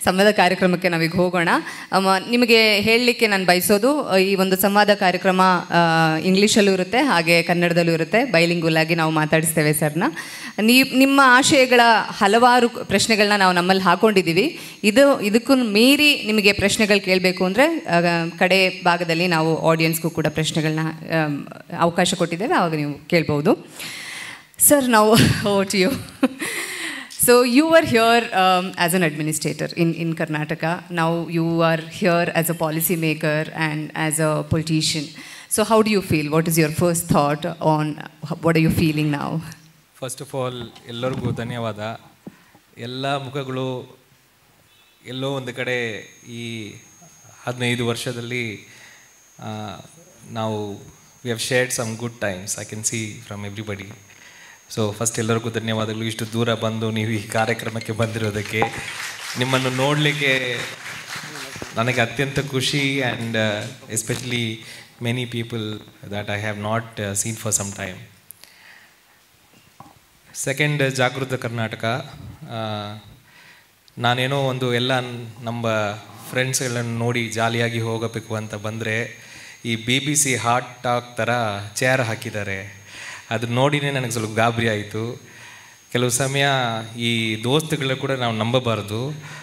ಸಂವಾದ ಕಾರ್ಯಕ್ರಮಕ್ಕೆ ನಾವೀಗ ಹೋಗೋಣ ಅಮ್ಮ, ನಿಮಗೆ ಹೇಳಲಿಕ್ಕೆ ನಾನು ಬಯಸೋದು ಆ, ಈ ಒಂದು ಸಂವಾದ ಕಾರ್ಯಕ್ರಮ ಆ, ಇಂಗ್ಲೀಷಲ್ಲೂ ಇರುತ್ತೆ ಹಾಗೆ ಕನ್ನಡದಲ್ಲೂ ಇರುತ್ತೆ ಬೈಲಿಂಗುಲ್ ಆಗಿ ನಾವು ಮಾತಾಡಿಸ್ತೇವೆ ಸರ್ನ ನೀ ನಿಮ್ಮ ಆಶಯಗಳ ಹಲವಾರು ಪ್ರಶ್ನೆಗಳನ್ನ ನಾವು ನಮ್ಮಲ್ಲಿ ಹಾಕೊಂಡಿದ್ದೀವಿ ಇದು ಇದಕ್ಕೂ ಮೀರಿ ನಿಮಗೆ ಪ್ರಶ್ನೆಗಳು ಕೇಳಬೇಕು ಅಂದರೆ ಕಡೆ ಭಾಗದಲ್ಲಿ ನಾವು ಆಡಿಯನ್ಸ್ಗೂ ಕೂಡ ಪ್ರಶ್ನೆಗಳನ್ನ ಆಮ್, ಅವಕಾಶ ಕೊಟ್ಟಿದ್ದೇವೆ ಆವಾಗ ನೀವು ಕೇಳ್ಬೋದು ಸರ್ ನಾವು vote you So you were here um, as an administrator in, in Karnataka. Now you are here as a policymaker and as a politician. So how do you feel? What is your first thought on what are you feeling now? First of all ಎಲ್ಲರಿಗೂ ಧನ್ಯವಾದ ಎಲ್ಲ ಮುಖಗಳು ಎಲ್ಲೋ ಒಂದು ಕಡೆ ಈ ಹದಿನೈದು ವರ್ಷದಲ್ಲಿ ಆ, ನಾವು we have shared some good times I can see from everybody so first ಎಲ್ಲರಿಗೂ ಧನ್ಯವಾದಗಳು ಇಷ್ಟು ದೂರ ಬಂದು ನೀವು ಈ ಕಾರ್ಯಕ್ರಮಕ್ಕೆ ಬಂದಿರೋದಕ್ಕೆ ನಿಮ್ಮನ್ನು ನೋಡಲಿಕ್ಕೆ ನನಗೆ ಅತ್ಯಂತ ಖುಷಿ and especially many people that I have not seen for some time second Jagruta Karnataka ಆ, ನಾನೇನೋ ಒಂದು ಎಲ್ಲ ನಮ್ಮ ಫ್ರೆಂಡ್ಸ್ಗಳನ್ನು ನೋಡಿ ಜಾಲಿಯಾಗಿ ಹೋಗಬೇಕು ಅಂತ ಬಂದರೆ ಈ B B C hot talk ಥರ ಚೇರ್ ಹಾಕಿದ್ದಾರೆ ಅದು ನೋಡಿನೇ ನನಗೆ ಸ್ವಲ್ಪ ಗಾಬರಿ ಆಯಿತು ಕೆಲವು ಸಮಯ ಈ ದೋಸ್ತುಗಳು ಕೂಡ ನಾವು ನಂಬಬಾರ್ದು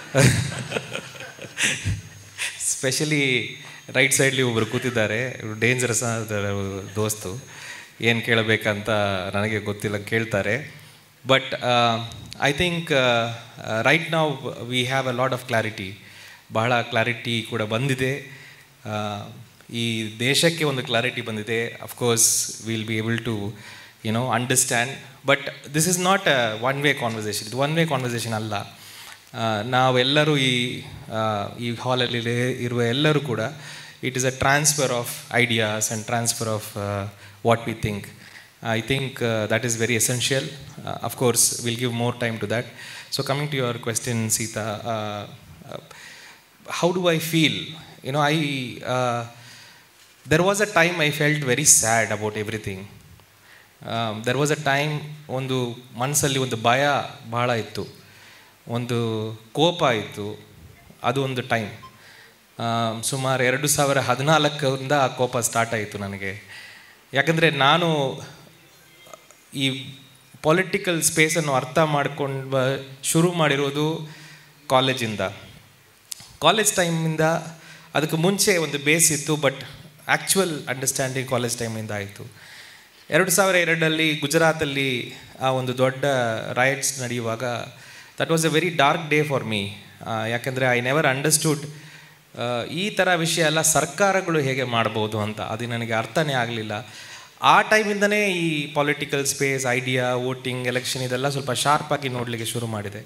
ಸ್ಪೆಷಲಿ ರೈಟ್ ಸೈಡ್ಲಿ ಒಬ್ಬರು ಕೂತಿದ್ದಾರೆ ಇವರು ಡೇಂಜರಸ್ ಆದ ದೋಸ್ತು ಏನು ಕೇಳಬೇಕಂತ ನನಗೆ ಗೊತ್ತಿಲ್ಲ ಕೇಳ್ತಾರೆ ಬಟ್ ಐ ಥಿಂಕ್ ರೈಟ್ ನಾವು we have a lot of clarity ಬಹಳ ಕ್ಲಾರಿಟಿ ಕೂಡ ಬಂದಿದೆ ಆ, ಈ ದೇಶಕ್ಕೆ ಒಂದು ಕ್ಲಾರಿಟಿ ಬಂದಿದೆ of course will be able to you know understand but this is not a one way conversation ಇದು ಒನ್ ವೇ ಕಾನ್ವರ್ಸೇಷನ್ ಅಲ್ಲ ಆ, ನಾವೆಲ್ಲರೂ ಈ ಆ, ಈ ಹಾಲಲ್ಲಿ ಇರುವ ಎಲ್ಲರೂ ಕೂಡ it is a transfer of ideas and transfer of what we think I think that is very essential of course will give more time to that so coming to your question Sita how do I feel? You know, I uh, there was a time I felt very sad about everything. Um, there was a time ಒಂದು ಮನಸ್ಸಲ್ಲಿ ಒಂದು ಭಯ ಬಹಳ ಇತ್ತು ಒಂದು ಕೋಪ ಇತ್ತು ಅದು ಒಂದು ಟೈಮ್ ಸುಮಾರು ಎರಡು ಸಾವಿರ ಹದಿನಾಲ್ಕರಿಂದ ಆ ಕೋಪ ಸ್ಟಾರ್ಟ್ ಆಯಿತು ನನಗೆ ಯಾಕಂದರೆ ನಾನು ಈ ಪೊಲಿಟಿಕಲ್ ಸ್ಪೇಸನ್ನು ಅರ್ಥ ಮಾಡ್ಕೊಂಡು ಶುರು ಮಾಡಿರೋದು ಕಾಲೇಜಿಂದ ಕಾಲೇಜ್ ಟೈಮಿಂದ ಅದಕ್ಕೆ ಮುಂಚೆ ಒಂದು ಬೇಸ್ ಇತ್ತು ಬಟ್ ಆ್ಯಕ್ಚುಯಲ್ ಅಂಡರ್ಸ್ಟ್ಯಾಂಡಿಂಗ್ ಕಾಲೇಜ್ ಟೈಮಿಂದ ಆಯಿತು ಎರಡು ಸಾವಿರ ಎರಡರಲ್ಲಿ ಗುಜರಾತಲ್ಲಿ ಆ ಒಂದು ದೊಡ್ಡ ರೈಟ್ಸ್ ನಡೆಯುವಾಗ that was a very dark day for me ಯಾಕೆಂದರೆ ಐ ನೆವರ್ ಅಂಡರ್ಸ್ಟುಡ್ ಈ ಥರ ವಿಷಯ ಎಲ್ಲ ಸರ್ಕಾರಗಳು ಹೇಗೆ ಮಾಡ್ಬೋದು ಅಂತ ಅದು ನನಗೆ ಅರ್ಥನೇ ಆಗಲಿಲ್ಲ ಆ ಟೈಮಿಂದನೇ ಈ political space idea voting election ಇದೆಲ್ಲ ಸ್ವಲ್ಪ ಶಾರ್ಪಾಗಿ ನೋಡಲಿಕ್ಕೆ ಶುರು ಮಾಡಿದೆ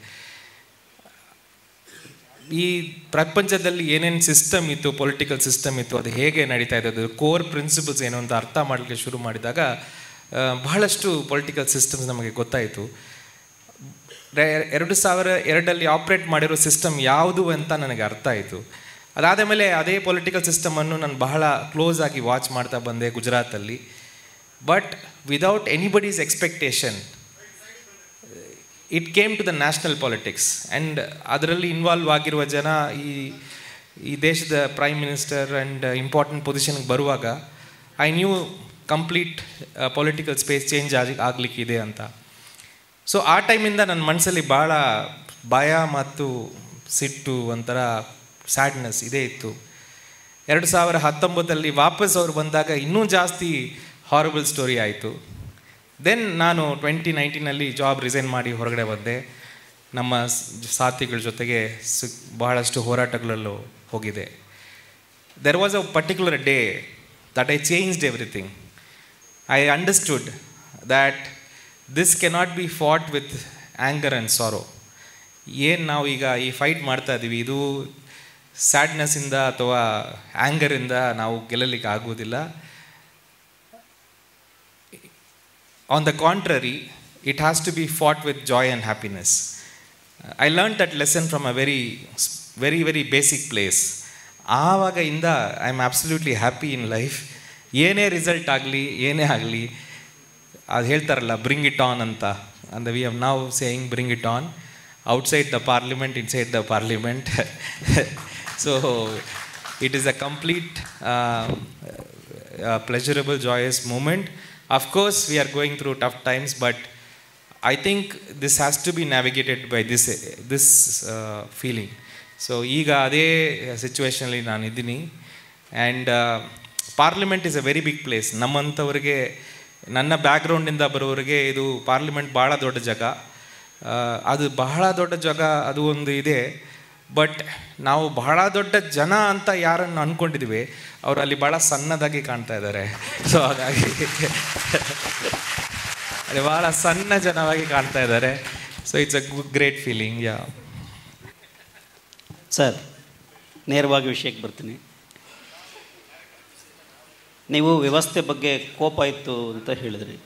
ಈ ಪ್ರಪಂಚದಲ್ಲಿ ಏನೇನು ಸಿಸ್ಟಮ್ ಇತ್ತು ಪೊಲಿಟಿಕಲ್ ಸಿಸ್ಟಮ್ ಇತ್ತು ಅದು ಹೇಗೆ ನಡೀತಾ ಇದೆ ಅದು ಕೋರ್ ಪ್ರಿನ್ಸಿಪಲ್ಸ್ ಏನು ಅಂತ ಅರ್ಥ ಮಾಡಲಿಕ್ಕೆ ಶುರು ಮಾಡಿದಾಗ ಆ, ಬಹಳಷ್ಟು ಪೊಲಿಟಿಕಲ್ ಸಿಸ್ಟಮ್ಸ್ ನಮಗೆ ಗೊತ್ತಾಯಿತು ರೆ- ಎರಡು ಸಾವಿರ ಎರಡಲ್ಲಿ ಆಪ್ರೇಟ್ ಮಾಡಿರೋ ಸಿಸ್ಟಮ್ ಯಾವುದು ಅಂತ ನನಗೆ ಅರ್ಥ ಆಯಿತು ಅದಾದ ಮೇಲೆ ಅದೇ ಪೊಲಿಟಿಕಲ್ ಸಿಸ್ಟಮನ್ನು ನಾನು ಬಹಳ ಕ್ಲೋಸ್ ಆಗಿ ವಾಚ್ ಮಾಡ್ತಾ ಬಂದೆ ಗುಜರಾತಲ್ಲಿ but without anybody's expectation it came to the national politics and ಅದರಲ್ಲಿ ಇನ್ವಾಲ್ವ್ ಆಗಿರುವ ಜನ ಈ ಈ ದೇಶದ ಪ್ರೈಮ್ ಮಿನಿಸ್ಟರ್ ಆ್ಯಂಡ್ ಇಂಪಾರ್ಟೆಂಟ್ ಪೊಸಿಷನ್ಗೆ ಬರುವಾಗ I knew complete political space change ಆಗಿ ಆಗಲಿಕ್ಕಿದೆ ಅಂತ ಸೊ ಆ ಟೈಮಿಂದ ನನ್ನ ಮನಸ್ಸಲ್ಲಿ ಭಾಳ ಭಯ ಮತ್ತು ಸಿಟ್ಟು ಒಂಥರ ಸ್ಯಾಡ್ನೆಸ್ ಇದೇ ಇತ್ತು ಎರಡು ಸಾವಿರ ಹತ್ತೊಂಬತ್ತಲ್ಲಿ ವಾಪಸ್ ಅವ್ರು ಬಂದಾಗ ಇನ್ನೂ ಜಾಸ್ತಿ ಹಾರಬಲ್ ಸ್ಟೋರಿ ಆಯಿತು ದೆನ್ ನಾನು ಟ್ವೆಂಟಿ ನೈನ್ಟೀನಲ್ಲಿ ಜಾಬ್ ರಿಸೈನ್ ಮಾಡಿ ಹೊರಗಡೆ ಬಂದೆ ನಮ್ಮ ಸ್- ಸಾಥಿಗಳ ಜೊತೆಗೆ ಸಿ ಬಹಳಷ್ಟು ಹೋರಾಟಗಳಲ್ಲೂ ಹೋಗಿದೆ there was a particular day that I changed everything I understood that this cannot be fought with anger and sorrow ಏನು ನಾವು ಈಗ ಈ ಫೈಟ್ ಮಾಡ್ತಾ ಇದ್ದೀವಿ ಇದು ಸ್ಯಾಡ್ನೆಸ್ಸಿಂದ ಅಥವಾ ಆ್ಯಂಗರಿಂದ ನಾವು ಗೆಲ್ಲಲಿಕ್ಕೆ ಆಗುವುದಿಲ್ಲ on the contrary, it has to be fought with joy and happiness. I learned that lesson from a very, very, very basic place. ಆವಾಗ ಇಂದ I am absolutely happy in life ಏನೇ ರಿಸಲ್ಟ್ ಆಗಲಿ ಏನೇ ಆಗಲಿ ಅದು ಹೇಳ್ತಾರಲ್ಲ ಬ್ರಿಂಗ್ ಇಟ್ ಆನ್ ಅಂತ ಅಂದರೆ ವಿ ಹವ್ ನಾವು saying bring it on outside the parliament, inside the parliament. so it is a complete uh, uh, pleasurable, joyous moment. Of course, we are going through tough times, but I think this has to be navigated by this this uh, feeling. So ಈಗ ಅದೇ ಸಿಚುವೇಶನಲ್ಲಿ ನಾನು ಇದ್ದೀನಿ and parliament is a very big place ನಮ್ಮಂಥವ್ರಿಗೆ ನನ್ನ ಬ್ಯಾಕ್ಗ್ರೌಂಡಿಂದ ಬರೋರಿಗೆ ಇದು parliament ಭಾಳ ದೊಡ್ಡ ಜಾಗ ಆ, ಅದು ಬಹಳ ದೊಡ್ಡ ಜಾಗ ಅದು ಒಂದು ಇದೆ ಬಟ್ ನಾವು ಬಹಳ ದೊಡ್ಡ ಜನ ಅಂತ ಯಾರನ್ನು ಅಂದ್ಕೊಂಡಿದ್ದೀವಿ ಅವರು ಅಲ್ಲಿ ಭಾಳ ಸಣ್ಣದಾಗಿ ಕಾಣ್ತಾ ಇದ್ದಾರೆ ಸೊ ಹಾಗಾಗಿ ಅಲ್ಲಿ ಭಾಳ ಸಣ್ಣ ಜನವಾಗಿ ಕಾಣ್ತಾ ಇದ್ದಾರೆ so it's a great feeling yeah sir ನೇರವಾಗಿ ವಿಷಯಕ್ಕೆ ಬರ್ತೀನಿ ನೀವು ವ್ಯವಸ್ಥೆ ಬಗ್ಗೆ ಕೋಪ ಇತ್ತು ಅಂತ ಹೇಳಿದ್ರಿ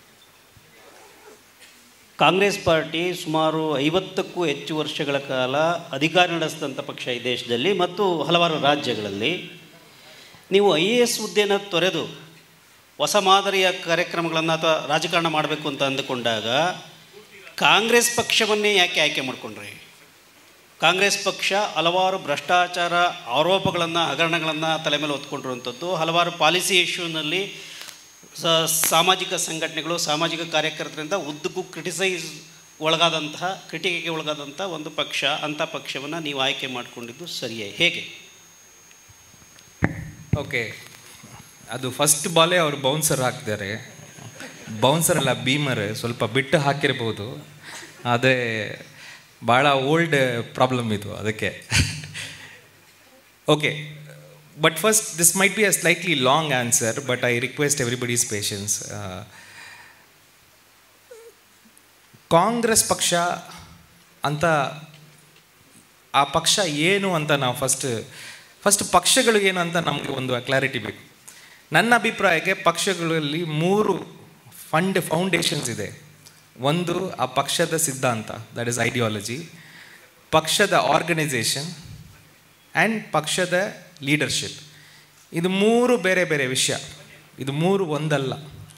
ಕಾಂಗ್ರೆಸ್ ಪಾರ್ಟಿ ಸುಮಾರು ಐವತ್ತಕ್ಕೂ ಹೆಚ್ಚು ವರ್ಷಗಳ ಕಾಲ ಅಧಿಕಾರ ನಡೆಸಿದಂಥ ಪಕ್ಷ ಈ ದೇಶದಲ್ಲಿ ಮತ್ತು ಹಲವಾರು ರಾಜ್ಯಗಳಲ್ಲಿ ನೀವು ಐ ಎ ಎಸ್ ಹುದ್ದೆನ ತೊರೆದು ಹೊಸ ಮಾದರಿಯ ಕಾರ್ಯಕ್ರಮಗಳನ್ನು ಅಥವಾ ರಾಜಕಾರಣ ಮಾಡಬೇಕು ಅಂತ ಅಂದುಕೊಂಡಾಗ ಕಾಂಗ್ರೆಸ್ ಪಕ್ಷವನ್ನೇ ಯಾಕೆ ಆಯ್ಕೆ ಮಾಡಿಕೊಂಡ್ರಿ ಕಾಂಗ್ರೆಸ್ ಪಕ್ಷ ಹಲವಾರು ಭ್ರಷ್ಟಾಚಾರ ಆರೋಪಗಳನ್ನು ಹಗರಣಗಳನ್ನು ತಲೆ ಮೇಲೆ ಹೊತ್ಕೊಂಡಿರುವಂಥದ್ದು ಹಲವಾರು ಪಾಲಿಸಿ ಇಶ್ಯೂನಲ್ಲಿ ಸ ಸಾಮಾಜಿಕ ಸಂಘಟನೆಗಳು ಸಾಮಾಜಿಕ ಕಾರ್ಯಕರ್ತರಿಂದ ಉದ್ದಕ್ಕೂ ಕ್ರಿಟಿಸೈಸ್ ಒಳಗಾದಂತಹ ಕ್ರಿಟಿಕೆಗೆ ಒಳಗಾದಂಥ ಒಂದು ಪಕ್ಷ ಅಂಥ ಪಕ್ಷವನ್ನು ನೀವು ಆಯ್ಕೆ ಮಾಡಿಕೊಂಡಿದ್ದು ಸರಿಯೇ ಹೇಗೆ ಓಕೆ ಅದು ಫಸ್ಟ್ ಬಾಲೇ ಅವರು ಬೌನ್ಸರ್ ಹಾಕಿದ್ದಾರೆ ಬೌನ್ಸರ್ ಅಲ್ಲ ಬೀಮರ್ ಸ್ವಲ್ಪ ಬಿಟ್ಟು ಹಾಕಿರ್ಬೋದು ಆದರೆ ಭಾಳ ಓಲ್ಡ್ ಪ್ರಾಬ್ಲಮ್ ಇದು ಅದಕ್ಕೆ okay but first this might be a slightly long answer but I request everybody's patience Congress ಪಕ್ಷ ಅಂತ ಆ ಪಕ್ಷ ಏನು ಅಂತ ನಾವು ಫಸ್ಟ್ ಫಸ್ಟ್ ಪಕ್ಷಗಳು ಏನು ಅಂತ ನಮಗೆ ಒಂದು ಕ್ಲಾರಿಟಿ ಬೇಕು ನನ್ನ ಅಭಿಪ್ರಾಯಕ್ಕೆ ಪಕ್ಷಗಳಲ್ಲಿ ಮೂರು ಫಂಡ್ ಫೌಂಡೇಶನ್ಸ್ ಇದೆ ಒಂದು ಆ ಪಕ್ಷದ ಸಿದ್ಧಾಂತ ದಟ್ ಇಸ್ ಐಡಿಯಾಲಜಿ ಪಕ್ಷದ ಆರ್ಗನೈಸೇಷನ್ ಆ್ಯಂಡ್ ಪಕ್ಷದ ಲೀಡರ್ಶಿಪ್ ಇದು ಮೂರು ಬೇರೆ ಬೇರೆ ವಿಷಯ ಇದು ಮೂರು ಒಂದಲ್ಲ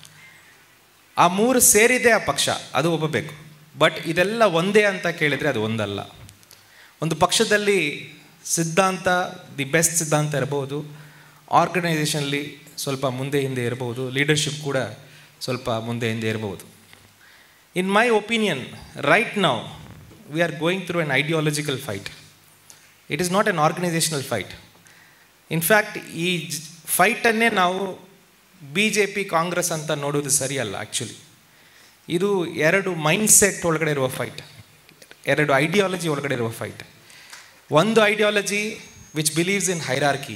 ಆ ಮೂರು ಸೇರಿದೆ ಆ ಪಕ್ಷ ಅದು ಒಪ್ಪಬೇಕು ಬಟ್ ಇದೆಲ್ಲ ಒಂದೇ ಅಂತ ಕೇಳಿದರೆ ಅದು ಒಂದಲ್ಲ ಒಂದು ಪಕ್ಷದಲ್ಲಿ ಸಿದ್ಧಾಂತ ದಿ ಬೆಸ್ಟ್ ಸಿದ್ಧಾಂತ ಇರಬಹುದು ಆರ್ಗನೈಸೇಷನ್ಲಿ ಸ್ವಲ್ಪ ಮುಂದೆ ಹಿಂದೆ ಇರಬಹುದು ಲೀಡರ್ಶಿಪ್ ಕೂಡ ಸ್ವಲ್ಪ ಮುಂದೆ ಹಿಂದೆ ಇರಬಹುದು in my opinion right now we are going through an ideological fight it is not an organisational fight in fact ಈ ಫೈಟನ್ನೇ ನಾವು ಬಿ ಜೆ ಪಿ ಕಾಂಗ್ರೆಸ್ ಅಂತ ನೋಡೋದು ಸರಿಯಲ್ಲ ಆ್ಯಕ್ಚುಲಿ ಇದು ಎರಡು ಮೈಂಡ್ ಸೆಟ್ ಒಳಗಡೆ ಇರುವ ಫೈಟ್ ಎರಡು ಐಡಿಯಾಲಜಿ ಒಳಗಡೆ ಇರುವ ಫೈಟ್ ಒಂದು ideology which believes in hierarchy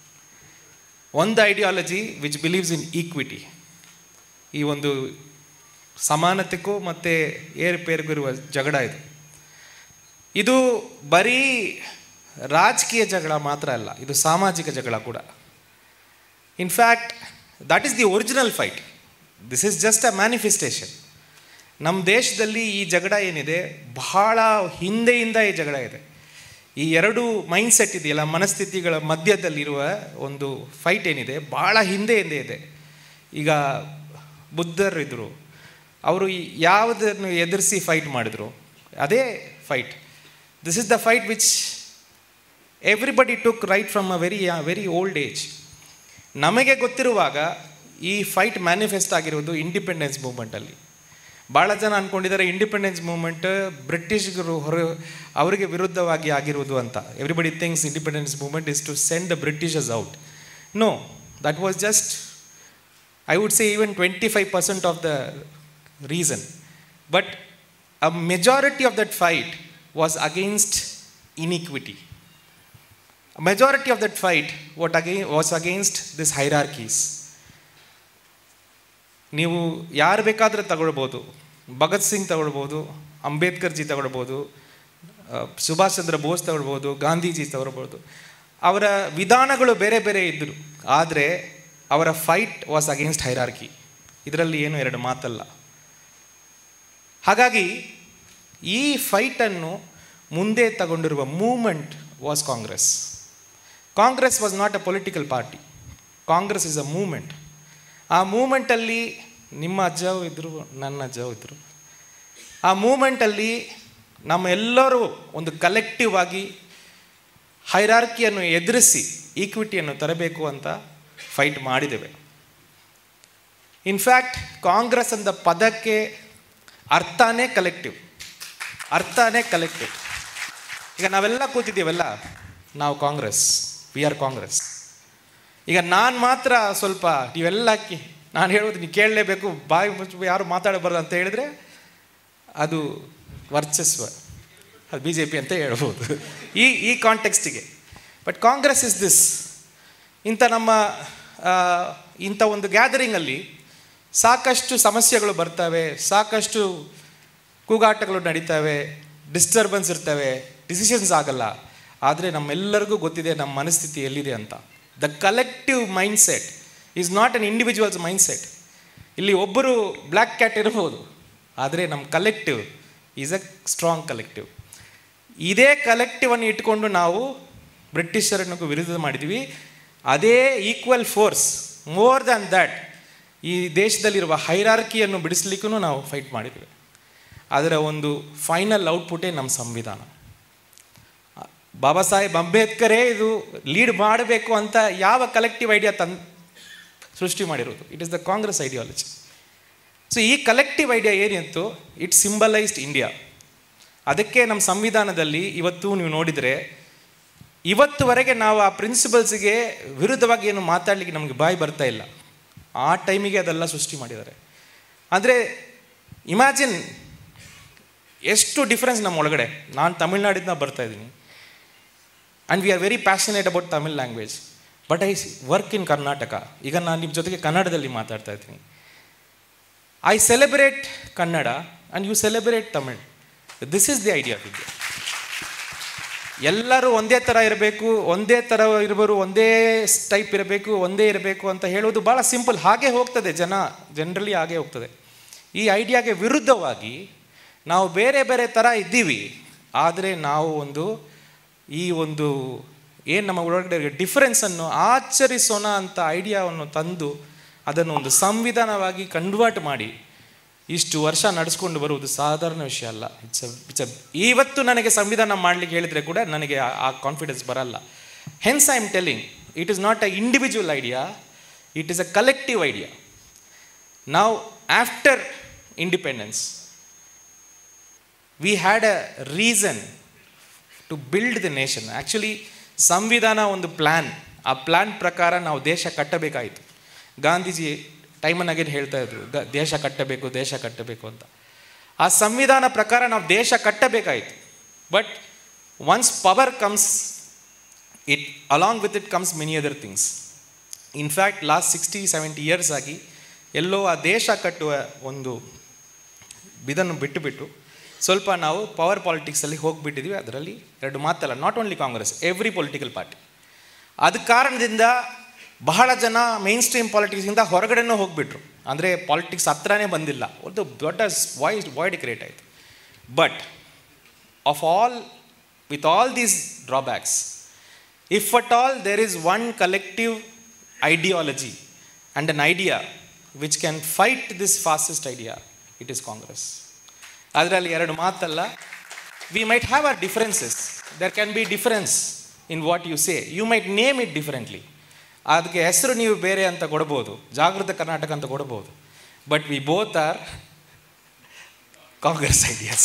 ಒಂದು ideology which believes in equity ಈ ಒಂದು ಸಮಾನತೆಗೂ ಮತ್ತು ಏರುಪೇರಿಗೂ ಇರುವ ಜಗಳ ಇದು ಇದು ಬರೀ ರಾಜಕೀಯ ಜಗಳ ಮಾತ್ರ ಅಲ್ಲ ಇದು ಸಾಮಾಜಿಕ ಜಗಳ ಕೂಡ in fact that is the original fight this is just a manifestation ನಮ್ಮ ದೇಶದಲ್ಲಿ ಈ ಜಗಳ ಏನಿದೆ ಬಹಳ ಹಿಂದೆಯಿಂದ ಈ ಜಗಳ ಇದೆ ಈ ಎರಡು ಮೈಂಡ್ ಸೆಟ್ ಇದೆಯಲ್ಲ ಮನಸ್ಥಿತಿಗಳ ಮಧ್ಯದಲ್ಲಿರುವ ಒಂದು ಫೈಟ್ ಏನಿದೆ ಭಾಳ ಹಿಂದೆಯಿಂದ ಇದೆ ಈಗ ಬುದ್ಧರಿದ್ದರು ಅವರು ಯಾವುದನ್ನು ಎದುರಿಸಿ ಫೈಟ್ ಮಾಡಿದ್ರು ಅದೇ fight this is the fight which everybody took right from a very very old age ನಮಗೆ ಗೊತ್ತಿರುವಾಗ ಈ ಫೈಟ್ ಮ್ಯಾನಿಫೆಸ್ಟ್ ಆಗಿರೋದು ಇಂಡಿಪೆಂಡೆನ್ಸ್ ಮೂಮೆಂಟಲ್ಲಿ ಭಾಳ ಜನ ಅಂದ್ಕೊಂಡಿದ್ದಾರೆ ಇಂಡಿಪೆಂಡೆನ್ಸ್ ಮೂಮೆಂಟ್ ಬ್ರಿಟಿಷ್ಗರು ಹೊರ ಅವರಿಗೆ ವಿರುದ್ಧವಾಗಿ ಆಗಿರುವುದು ಅಂತ everybody thinks independence movement is to send the Britishes out no that was just I would say even twenty five percent of the reason but a majority of that fight was against iniquity majority of that fight what again was against this hierarchies ನೀವು ಯಾರು ಬೇಕಾದರೆ ತಗೊಳ್ಬೋದು ಭಗತ್ ಸಿಂಗ್ ತಗೊಳ್ಬೋದು Ambedkar G ತಗೊಳ್ಬೋದು ಆ, ಸುಭಾಷ್ ಚಂದ್ರ ಬೋಸ್ ತಗೊಳ್ಬೋದು ಗಾಂಧೀಜಿ ತಗೊಳ್ಬೋದು ಅವರ ವಿಧಾನಗಳು ಬೇರೆ ಬೇರೆ ಇದ್ದರು ಆದರೆ ಅವರ ಫೈಟ್ ವಾಸ್ ಅಗೇನ್ಸ್ಟ್ ಹೈರಾರ್ಕಿ ಇದರಲ್ಲಿ ಏನು ಎರಡು ಮಾತಲ್ಲ ಹಾಗಾಗಿ ಈ ಫೈಟನ್ನು ಮುಂದೆ ತಗೊಂಡಿರುವ movement was Congress Congress was not a political party Congress is a movement ಆ ಮೂಮೆಂಟಲ್ಲಿ ನಿಮ್ಮ ಅಜ್ಜವು ಇದ್ದರು ನನ್ನ ಅಜ್ಜವು ಇದ್ದರು ಆ ಮೂಮೆಂಟಲ್ಲಿ ನಮ್ಮ ಎಲ್ಲರೂ ಒಂದು ಕಲೆಕ್ಟಿವ್ ಆಗಿ ಹೈರಾರ್ಕಿಯನ್ನು ಎದುರಿಸಿ ಈಕ್ವಿಟಿಯನ್ನು ತರಬೇಕು ಅಂತ ಫೈಟ್ ಮಾಡಿದ್ದೇವೆ ಇನ್ಫ್ಯಾಕ್ಟ್ ಕಾಂಗ್ರೆಸ್ ಅಂತ ಪದಕ್ಕೆ ಅರ್ಥನೇ ಕಲೆಕ್ಟಿವ್ ಅರ್ಥನೇ ಕಲೆಕ್ಟಿವ್ ಈಗ ನಾವೆಲ್ಲ ಕೂತಿದ್ದೀವಲ್ಲ ನಾವು ಕಾಂಗ್ರೆಸ್ ವಿ ಆರ್ ಕಾಂಗ್ರೆಸ್ ಈಗ ನಾನು ಮಾತ್ರ ಸ್ವಲ್ಪ ನೀವೆಲ್ಲ ಕಿ- ನಾನು ಹೇಳೋದು ನೀವು ಕೇಳಲೇಬೇಕು ಬಾಯಿ ಮುಚ್ಚ ಯಾರು ಮಾತಾಡಬಾರ್ದು ಅಂತ ಹೇಳಿದ್ರೆ ಅದು ವರ್ಚಸ್ವ ಅದು ಬಿ ಜೆ ಪಿ ಅಂತ ಹೇಳ್ಬೋದು ಈ ಈ ಕಾಂಟೆಕ್ಸ್ಟಿಗೆ ಬಟ್ ಕಾಂಗ್ರೆಸ್ ಇಸ್ ದಿಸ್ ಇಂಥ ನಮ್ಮ ಆ, ಇಂಥ ಒಂದು ಗ್ಯಾದರಿಂಗಲ್ಲಿ ಸಾಕಷ್ಟು ಸಮಸ್ಯೆಗಳು ಬರ್ತವೆ ಸಾಕಷ್ಟು ಕೂಗಾಟಗಳು ನಡೀತವೆ ಡಿಸ್ಟರ್ಬೆನ್ಸ್ ಇರ್ತವೆ ಡಿಸಿಷನ್ಸ್ ಆಗಲ್ಲ ಆದರೆ ನಮ್ಮೆಲ್ಲರಿಗೂ ಗೊತ್ತಿದೆ ನಮ್ಮ ಮನಸ್ಥಿತಿ ಎಲ್ಲಿದೆ ಅಂತ the collective mind set is not an individuals mind set ಇಲ್ಲಿ ಒಬ್ಬರು ಬ್ಲ್ಯಾಕ್ ಕ್ಯಾಟ್ ಇರಬಹುದು ಆದರೆ ನಮ್ಮ collective is a strong collective ಇದೇ ಕಲೆಕ್ಟಿವನ್ನು ಇಟ್ಕೊಂಡು ನಾವು ಬ್ರಿಟಿಷರನ್ನು ವಿರುದ್ಧ ಮಾಡಿದ್ವಿ ಅದೇ equal force more than that ಈ ದೇಶದಲ್ಲಿರುವ ಹೈರಾರ್ಕಿಯನ್ನು ಬಿಡಿಸ್ಲಿಕ್ಕೂ ನಾವು ಫೈಟ್ ಮಾಡಿದ್ವಿ ಅದರ ಒಂದು ಫೈನಲ್ ಔಟ್ಪುಟೇ ನಮ್ಮ ಸಂವಿಧಾನ ಬಾಬಾ ಸಾಹೇಬ್ ಅಂಬೇಡ್ಕರೇ ಇದು ಲೀಡ್ ಮಾಡಬೇಕು ಅಂತ ಯಾವ ಕಲೆಕ್ಟಿವ್ ಐಡಿಯಾ ತನ್ ಸೃಷ್ಟಿ ಮಾಡಿರೋದು it is the Congress ideology so ಈ ಕಲೆಕ್ಟಿವ್ ಐಡಿಯಾ ಏನಿತ್ತು ಇಟ್ ಸಿಂಬಲೈಸ್ಡ್ ಇಂಡಿಯಾ ಅದಕ್ಕೆ ನಮ್ಮ ಸಂವಿಧಾನದಲ್ಲಿ ಇವತ್ತು ನೀವು ನೋಡಿದರೆ ಇವತ್ತುವರೆಗೆ ನಾವು ಆ ಪ್ರಿನ್ಸಿಪಲ್ಸ್ಗೆ ವಿರುದ್ಧವಾಗಿ ಏನು ಮಾತಾಡಲಿಕ್ಕೆ ನಮಗೆ ಬಾಯಿ ಬರ್ತಾ ಇಲ್ಲ ಆ ಟೈಮಿಗೆ ಅದೆಲ್ಲ ಸೃಷ್ಟಿ ಮಾಡಿದ್ದಾರೆ ಅಂದರೆ ಇಮ್ಯಾಜಿನ್ ಎಷ್ಟು ಡಿಫ್ರೆನ್ಸ್ ನಮ್ಮ ಒಳಗಡೆ ನಾನು ತಮಿಳ್ನಾಡಿಂದ ಬರ್ತಾ ಇದ್ದೀನಿ and we are very passionate about Tamil language but I work in Karnataka ಈಗ ನಾನು ನಿಮ್ಮ ಜೊತೆಗೆ ಕನ್ನಡದಲ್ಲಿ ಮಾತಾಡ್ತಾ ಇದ್ದೀನಿ I celebrate Kannada and you celebrate Tamil this is the idea of India ಎಲ್ಲರೂ ಒಂದೇ ಥರ ಇರಬೇಕು ಒಂದೇ ಥರ ಇರಬರು ಒಂದೇ ಟೈಪ್ ಇರಬೇಕು ಒಂದೇ ಇರಬೇಕು ಅಂತ ಹೇಳೋದು ಭಾಳ ಸಿಂಪಲ್ ಹಾಗೆ ಹೋಗ್ತದೆ ಜನ ಜನರಲಿ ಹಾಗೆ ಹೋಗ್ತದೆ ಈ ಐಡಿಯಾಗೆ ವಿರುದ್ಧವಾಗಿ ನಾವು ಬೇರೆ ಬೇರೆ ಥರ ಇದ್ದೀವಿ ಆದರೆ ನಾವು ಒಂದು ಈ ಒಂದು ಏನು ನಮ್ಮ ಒಳಗಡೆ ಡಿಫರೆನ್ಸನ್ನು ಆಚರಿಸೋಣ ಅಂತ ಐಡಿಯಾವನ್ನು ತಂದು ಅದನ್ನು ಒಂದು ಸಂವಿಧಾನವಾಗಿ ಕನ್ವರ್ಟ್ ಮಾಡಿ ಇಷ್ಟು ವರ್ಷ ನಡೆಸ್ಕೊಂಡು ಬರುವುದು ಸಾಧಾರಣ ವಿಷಯ ಅಲ್ಲ ಇಟ್ಸ್ ಇಟ್ಸ್ ಇವತ್ತು ನನಗೆ ಸಂವಿಧಾನ ಮಾಡಲಿಕ್ಕೆ ಹೇಳಿದರೆ ಕೂಡ ನನಗೆ ಆ- ಆ ಕಾನ್ಫಿಡೆನ್ಸ್ ಬರಲ್ಲ hence I am telling it is not a individual idea it is a collective idea ನಾವು after independence we had a reason to build the nation actually ಸಂವಿಧಾನ ಒಂದು ಪ್ಲ್ಯಾನ್ ಆ ಪ್ಲ್ಯಾನ್ ಪ್ರಕಾರ ನಾವು ದೇಶ ಕಟ್ಟಬೇಕಾಯಿತು ಗಾಂಧೀಜಿ ಟೈಮನ್ನಾಗೇನು ಹೇಳ್ತಾ ಇದ್ರು ಗ- ದೇಶ ಕಟ್ಟಬೇಕು ದೇಶ ಕಟ್ಟಬೇಕು ಅಂತ ಆ ಸಂವಿಧಾನ ಪ್ರಕಾರ ನಾವು ದೇಶ ಕಟ್ಟಬೇಕಾಯಿತು but once power comes it along with it comes many other things in fact last sixty seventy years ಆಗಿ ಎಲ್ಲೋ ಆ ದೇಶ ಕಟ್ಟುವ ಒಂದು ಇದನ್ನು ಬಿಟ್ಟುಬಿಟ್ಟು ಸ್ವಲ್ಪ ನಾವು ಪವರ್ ಪಾಲಿಟಿಕ್ಸಲ್ಲಿ ಹೋಗಿಬಿಟ್ಟಿದ್ವಿ ಅದರಲ್ಲಿ ಎರಡು ಮಾತಲ್ಲ not only Congress every political party ಅದ ಕಾರಣದಿಂದ ಬಹಳ ಜನ ಮೈನ್ ಸ್ಟ್ರೀಮ್ ಪಾಲಿಟಿಕ್ಸಿಂದ ಹೊರಗಡೆನೂ ಹೋಗಿಬಿಟ್ರು ಅಂದರೆ ಪಾಲಿಟಿಕ್ಸ್ ಹತ್ರನೇ ಬಂದಿಲ್ಲ ಒಂದು ದೊಡ್ಡ ವಾಯ್ಸ್ ವಾಯ್ಡ್ ಕ್ರಿಯೇಟ್ ಆಯಿತು but of all with all these drawbacks if at all there is one collective ideology and an idea which can fight this fastest idea it is Congress ಅದರಲ್ಲಿ ಎರಡು ಮಾತಲ್ಲ we might have our differences there can be difference in what you say you might name it differently ಅದಕ್ಕೆ ಹೆಸರು ನೀವು ಬೇರೆ ಅಂತ ಕೊಡ್ಬೋದು ಜಾಗೃತ ಕರ್ನಾಟಕ ಅಂತ ಕೊಡ್ಬೋದು but we both are Congress ideas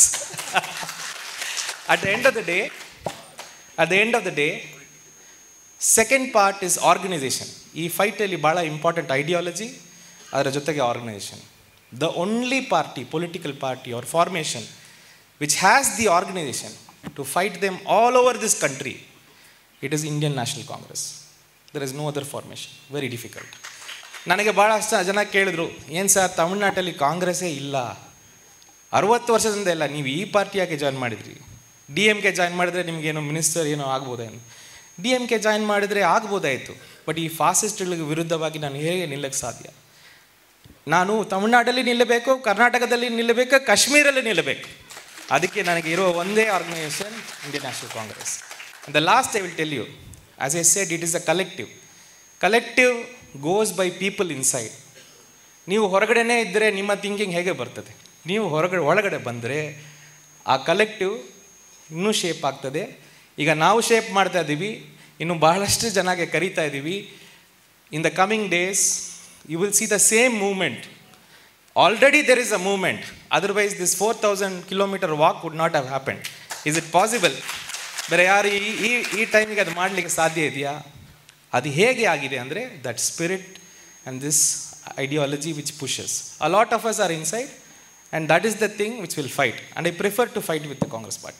at the end of the day at the end of the day second part is organisation ಈ ಫೈಟಲ್ಲಿ ಭಾಳ ಇಂಪಾರ್ಟೆಂಟ್ ಐಡಿಯಾಲಜಿ ಅದರ ಜೊತೆಗೆ organisation the only party political party or formation which has the organisation to fight them all over this country it is Indian National Congress there is no other formation very difficult ನನಗೆ ಭಾಳಷ್ಟು ಜನ ಕೇಳಿದ್ರು ಏನು sir ತಮಿಳ್ನಾಟಲ್ಲಿ ಕಾಂಗ್ರೆಸ್ಸೇ ಇಲ್ಲ ಅರುವತ್ತು ವರ್ಷದಿಂದ ಇಲ್ಲ ನೀವು ಈ ಪಾರ್ಟಿ ಯಾಕೆ ಜಾಯ್ನ್ ಮಾಡಿದ್ರಿ ಡಿ ಎಮ್ ಕೆ ಜಾಯ್ನ್ ಮಾಡಿದ್ರೆ ನಿಮಗೇನೋ ಮಿನಿಸ್ಟರ್ ಏನೋ ಆಗ್ಬೋದೇನು ಡಿ ಎಮ್ ಕೆ ಜಾಯ್ನ್ ಮಾಡಿದರೆ ಆಗ್ಬೋದಾಯಿತು ಬಟ್ ಈ ಫಾಸಿಸ್ಟ್ಗಳಿಗೆ ವಿರುದ್ಧವಾಗಿ ನಾನು ಹೇಗೆ ನಿಲ್ಲಕ್ಕೆ ಸಾಧ್ಯ ನಾನು ತಮಿಳ್ನಾಡಲ್ಲಿ ನಿಲ್ಲಬೇಕು ಕರ್ನಾಟಕದಲ್ಲಿ ನಿಲ್ಲಬೇಕು ಕಾಶ್ಮೀರಲ್ಲಿ ನಿಲ್ಲಬೇಕು ಅದಕ್ಕೆ ನನಗೆ ಇರೋ ಒಂದೇ organisation Indian National Congress the last I will tell you as I said it is a collective collective goes by people inside ನೀವು ಹೊರಗಡೆನೇ ಇದ್ದರೆ ನಿಮ್ಮ ಥಿಂಕಿಂಗ್ ಹೇಗೆ ಬರ್ತದೆ ನೀವು ಹೊರಗಡೆ ಒಳಗಡೆ ಬಂದರೆ ಆ ಕಲೆಕ್ಟಿವ್ ಇನ್ನೂ ಶೇಪ್ ಆಗ್ತದೆ ಈಗ ನಾವು ಶೇಪ್ ಮಾಡ್ತಾ ಇದ್ದೀವಿ ಇನ್ನು ಬಹಳಷ್ಟು ಜನಗೆ ಕರೀತಾ ಇದ್ದೀವಿ in the coming days you will see the same movement already there is a movement otherwise this four thousand kilometre walk would not have happen is it possible ಬೇರೆ ಯಾರು ಈ ಈ ಈ ಟೈಮಿಗೆ ಅದು ಮಾಡಲಿಕ್ಕೆ ಸಾಧ್ಯ ಇದೆಯಾ ಅದು ಹೇಗೆ ಆಗಿದೆ ಅಂದರೆ that spirit and this ideology which pushes a lot of us are inside and that is the thing which will fight and I prefer to fight with the Congress party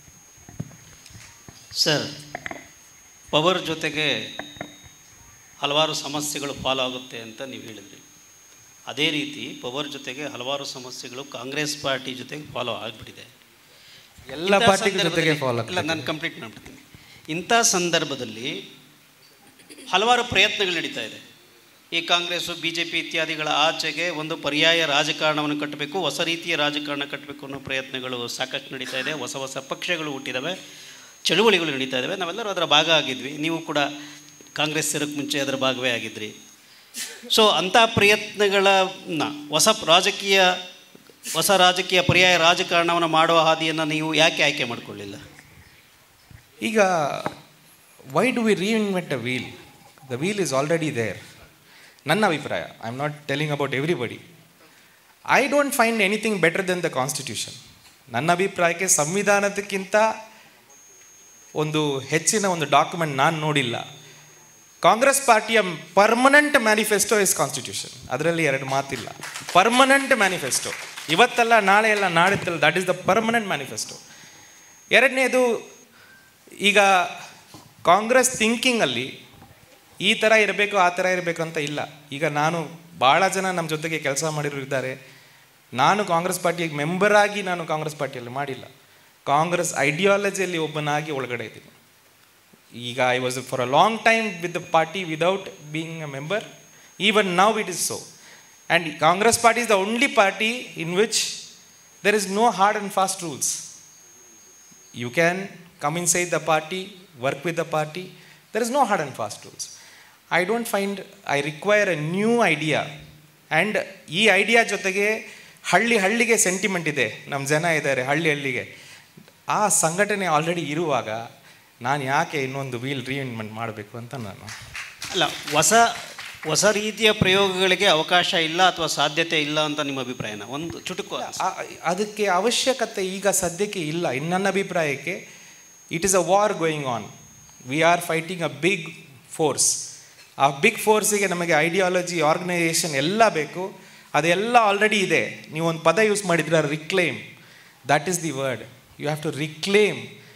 sir power ಜೊತೆಗೆ ಹಲವಾರು ಸಮಸ್ಯೆಗಳು follow ಆಗುತ್ತೆ ಅಂತ ನೀವು ಹೇಳಿದ್ರಿ ಅದೇ ರೀತಿ power ಜೊತೆಗೆ ಹಲವಾರು ಸಮಸ್ಯೆಗಳು ಕಾಂಗ್ರೆಸ್ ಪಾರ್ಟಿ ಜೊತೆಗೆ ಫಾಲೋ ಆಗಿಬಿಟ್ಟಿದೆ ಎಲ್ಲ ಇಂಥ ಪಾರ್ಟಿಗಳ ಜೊತೆಗೆ ಸಂದರ್ಭದಲ್ಲಿ- ಫಾಲೋ ಇಲ್ಲ ನಾನು ಕಂಪ್ಲೀಟ್ ಮಾಡ್ಬಿಡ್ತೀನಿ ಇಂಥ ಸಂದರ್ಭದಲ್ಲಿ ಹಲವಾರು ಪ್ರಯತ್ನಗಳು ನಡೀತಾ ಇದೆ ಈ ಕಾಂಗ್ರೆಸ್ಸು ಬಿ ಜೆ ಪಿ ಇತ್ಯಾದಿಗಳ ಆಚೆಗೆ ಒಂದು ಪರ್ಯಾಯ ರಾಜಕಾರಣವನ್ನು ಕಟ್ಟಬೇಕು ಹೊಸ ರೀತಿಯ ರಾಜಕಾರಣ ಕಟ್ಟಬೇಕು ಅನ್ನೋ ಪ್ರಯತ್ನಗಳು ಸಾಕಷ್ಟು ನಡೀತಾ ಇದೆ ಹೊಸ ಹೊಸ ಪಕ್ಷಗಳು ಹುಟ್ಟಿದ್ದಾವೆ ಚಳುವಳಿಗಳು ನಡೀತಾ ಇದ್ದಾವೆ ನಾವೆಲ್ಲರೂ ಅದರ ಭಾಗ ಆಗಿದ್ವಿ ನೀವು ಕೂಡ ಕಾಂಗ್ರೆಸ್ ಸೇರೋಕ್ಕೆ ಮುಂಚೆ ಅದರ ಭಾಗವೇ ಆಗಿದ್ರಿ ಸೊ ಅಂಥ ಪ್ರಯತ್ನಗಳನ್ನ ಹೊಸ ರಾಜಕೀಯ ಹೊಸ ರಾಜಕೀಯ ಪರ್ಯಾಯ ರಾಜಕಾರಣವನ್ನು ಮಾಡುವ ಹಾದಿಯನ್ನು ನೀವು ಯಾಕೆ ಆಯ್ಕೆ ಮಾಡಿಕೊಳ್ಳಿಲ್ಲ ಈಗ why do we reinvent a wheel the wheel is already there ನನ್ನ ಅಭಿಪ್ರಾಯ I am not telling about everybody I don't find anything better than the constitution ನನ್ನ ಅಭಿಪ್ರಾಯಕ್ಕೆ ಸಂವಿಧಾನದಕ್ಕಿಂತ ಒಂದು ಹೆಚ್ಚಿನ ಒಂದು ಡಾಕ್ಯುಮೆಂಟ್ ನಾನು ನೋಡಿಲ್ಲ ಕಾಂಗ್ರೆಸ್ ಪಾರ್ಟಿಯ ಪರ್ಮನೆಂಟ್ ಮ್ಯಾನಿಫೆಸ್ಟೋ ಇಸ್ ಕಾನ್ಸ್ಟಿಟ್ಯೂಷನ್ ಅದರಲ್ಲಿ ಎರಡು ಮಾತಿಲ್ಲ ಪರ್ಮನೆಂಟ್ ಮ್ಯಾನಿಫೆಸ್ಟೋ ಇವತ್ತಲ್ಲ ನಾಳೆ ಎಲ್ಲ ನಾಡಿದ್ದಲ್ಲ that is the permanent manifesto ಎರಡನೇದು ಈಗ ಕಾಂಗ್ರೆಸ್ ಥಿಂಕಿಂಗಲ್ಲಿ ಈ ಥರ ಇರಬೇಕು ಆ ಥರ ಇರಬೇಕು ಅಂತ ಇಲ್ಲ ಈಗ ನಾನು ಭಾಳ ಜನ ನಮ್ಮ ಜೊತೆಗೆ ಕೆಲಸ ಮಾಡಿರೋರು ಇದ್ದಾರೆ ನಾನು ಕಾಂಗ್ರೆಸ್ ಪಾರ್ಟಿಯ ಮೆಂಬರ್ ಆಗಿ ನಾನು ಕಾಂಗ್ರೆಸ್ ಪಾರ್ಟಿಯಲ್ಲಿ ಮಾಡಿಲ್ಲ ಕಾಂಗ್ರೆಸ್ ಐಡಿಯಾಲಜಿಯಲ್ಲಿ ಒಬ್ಬನಾಗಿ ಒಳಗಡೆ ಇದ್ದೀನಿ ಈಗ I was for a long time with the party without being a member even now it is so and Congress party is the only party in which there is no hard and fast rules you can come inside the party, work with the party. There is no hard and fast rules. I don't find I require a new idea. And ಈ idea ಜೊತೆಗೆ ಹಳ್ಳಿ ಹಳ್ಳಿಗೆ sentiment ಇದೆ ನಮ್ಮ ಜನ ಇದ್ದಾರೆ ಹಳ್ಳಿ ಹಳ್ಳಿಗೆ ಆ ಸಂಘಟನೆ ಆಲ್ರೆಡಿ ಇರುವಾಗ ನಾನು ಯಾಕೆ ಇನ್ನೊಂದು ವೀಲ್ ರೀಇನ್ವೆಂಟ್ ಮಾಡಬೇಕು ಅಂತ ನಾನು ಅಲ್ಲ ಹೊಸ ಹೊಸ ರೀತಿಯ ಪ್ರಯೋಗಗಳಿಗೆ ಅವಕಾಶ ಇಲ್ಲ ಅಥವಾ ಸಾಧ್ಯತೆ ಇಲ್ಲ ಅಂತ ನಿಮ್ಮ ಅಭಿಪ್ರಾಯನ ಒಂದು ಚುಟುಕು ಆ- ಅದಕ್ಕೆ ಅವಶ್ಯಕತೆ ಈಗ ಸದ್ಯಕ್ಕೆ ಇಲ್ಲ ಇನ್ನು ನನ್ನ ಅಭಿಪ್ರಾಯಕ್ಕೆ it is a war going on we are fighting a big force ಆ ಬಿಗ್ ಫೋರ್ಸಿಗೆ ನಮಗೆ ಐಡಿಯಾಲಜಿ ಆರ್ಗನೈಸೇಷನ್ ಎಲ್ಲ ಬೇಕು ಅದೆಲ್ಲ ಆಲ್ರೆಡಿ ಇದೆ ನೀವು ಒಂದು ಪದ ಯೂಸ್ ಮಾಡಿದ್ರೆ reclaim that is the word you have to reclaim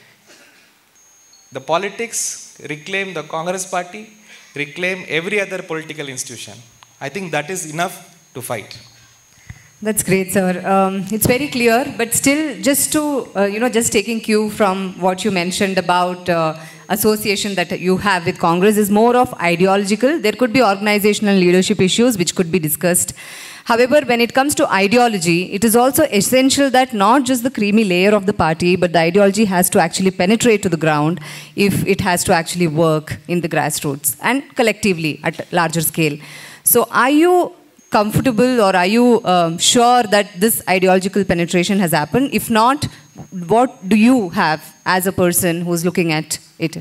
the politics, reclaim the Congress party, reclaim every other political institution. I think that is enough to fight. That's great, sir. Um, it's very clear, but still, just to, uh, you know, just taking cue from what you mentioned about uh, association that you have with Congress is more of ideological. There could be organizational leadership issues which could be discussed. However, when it comes to ideology, it is also essential that not just the creamy layer of the party, but the ideology has to actually penetrate to the ground if it has to actually work in the grassroots and collectively at larger scale. So, are you comfortable or are you um, sure that this ideological penetration has happened? If not, what do you have as a person who's looking at it?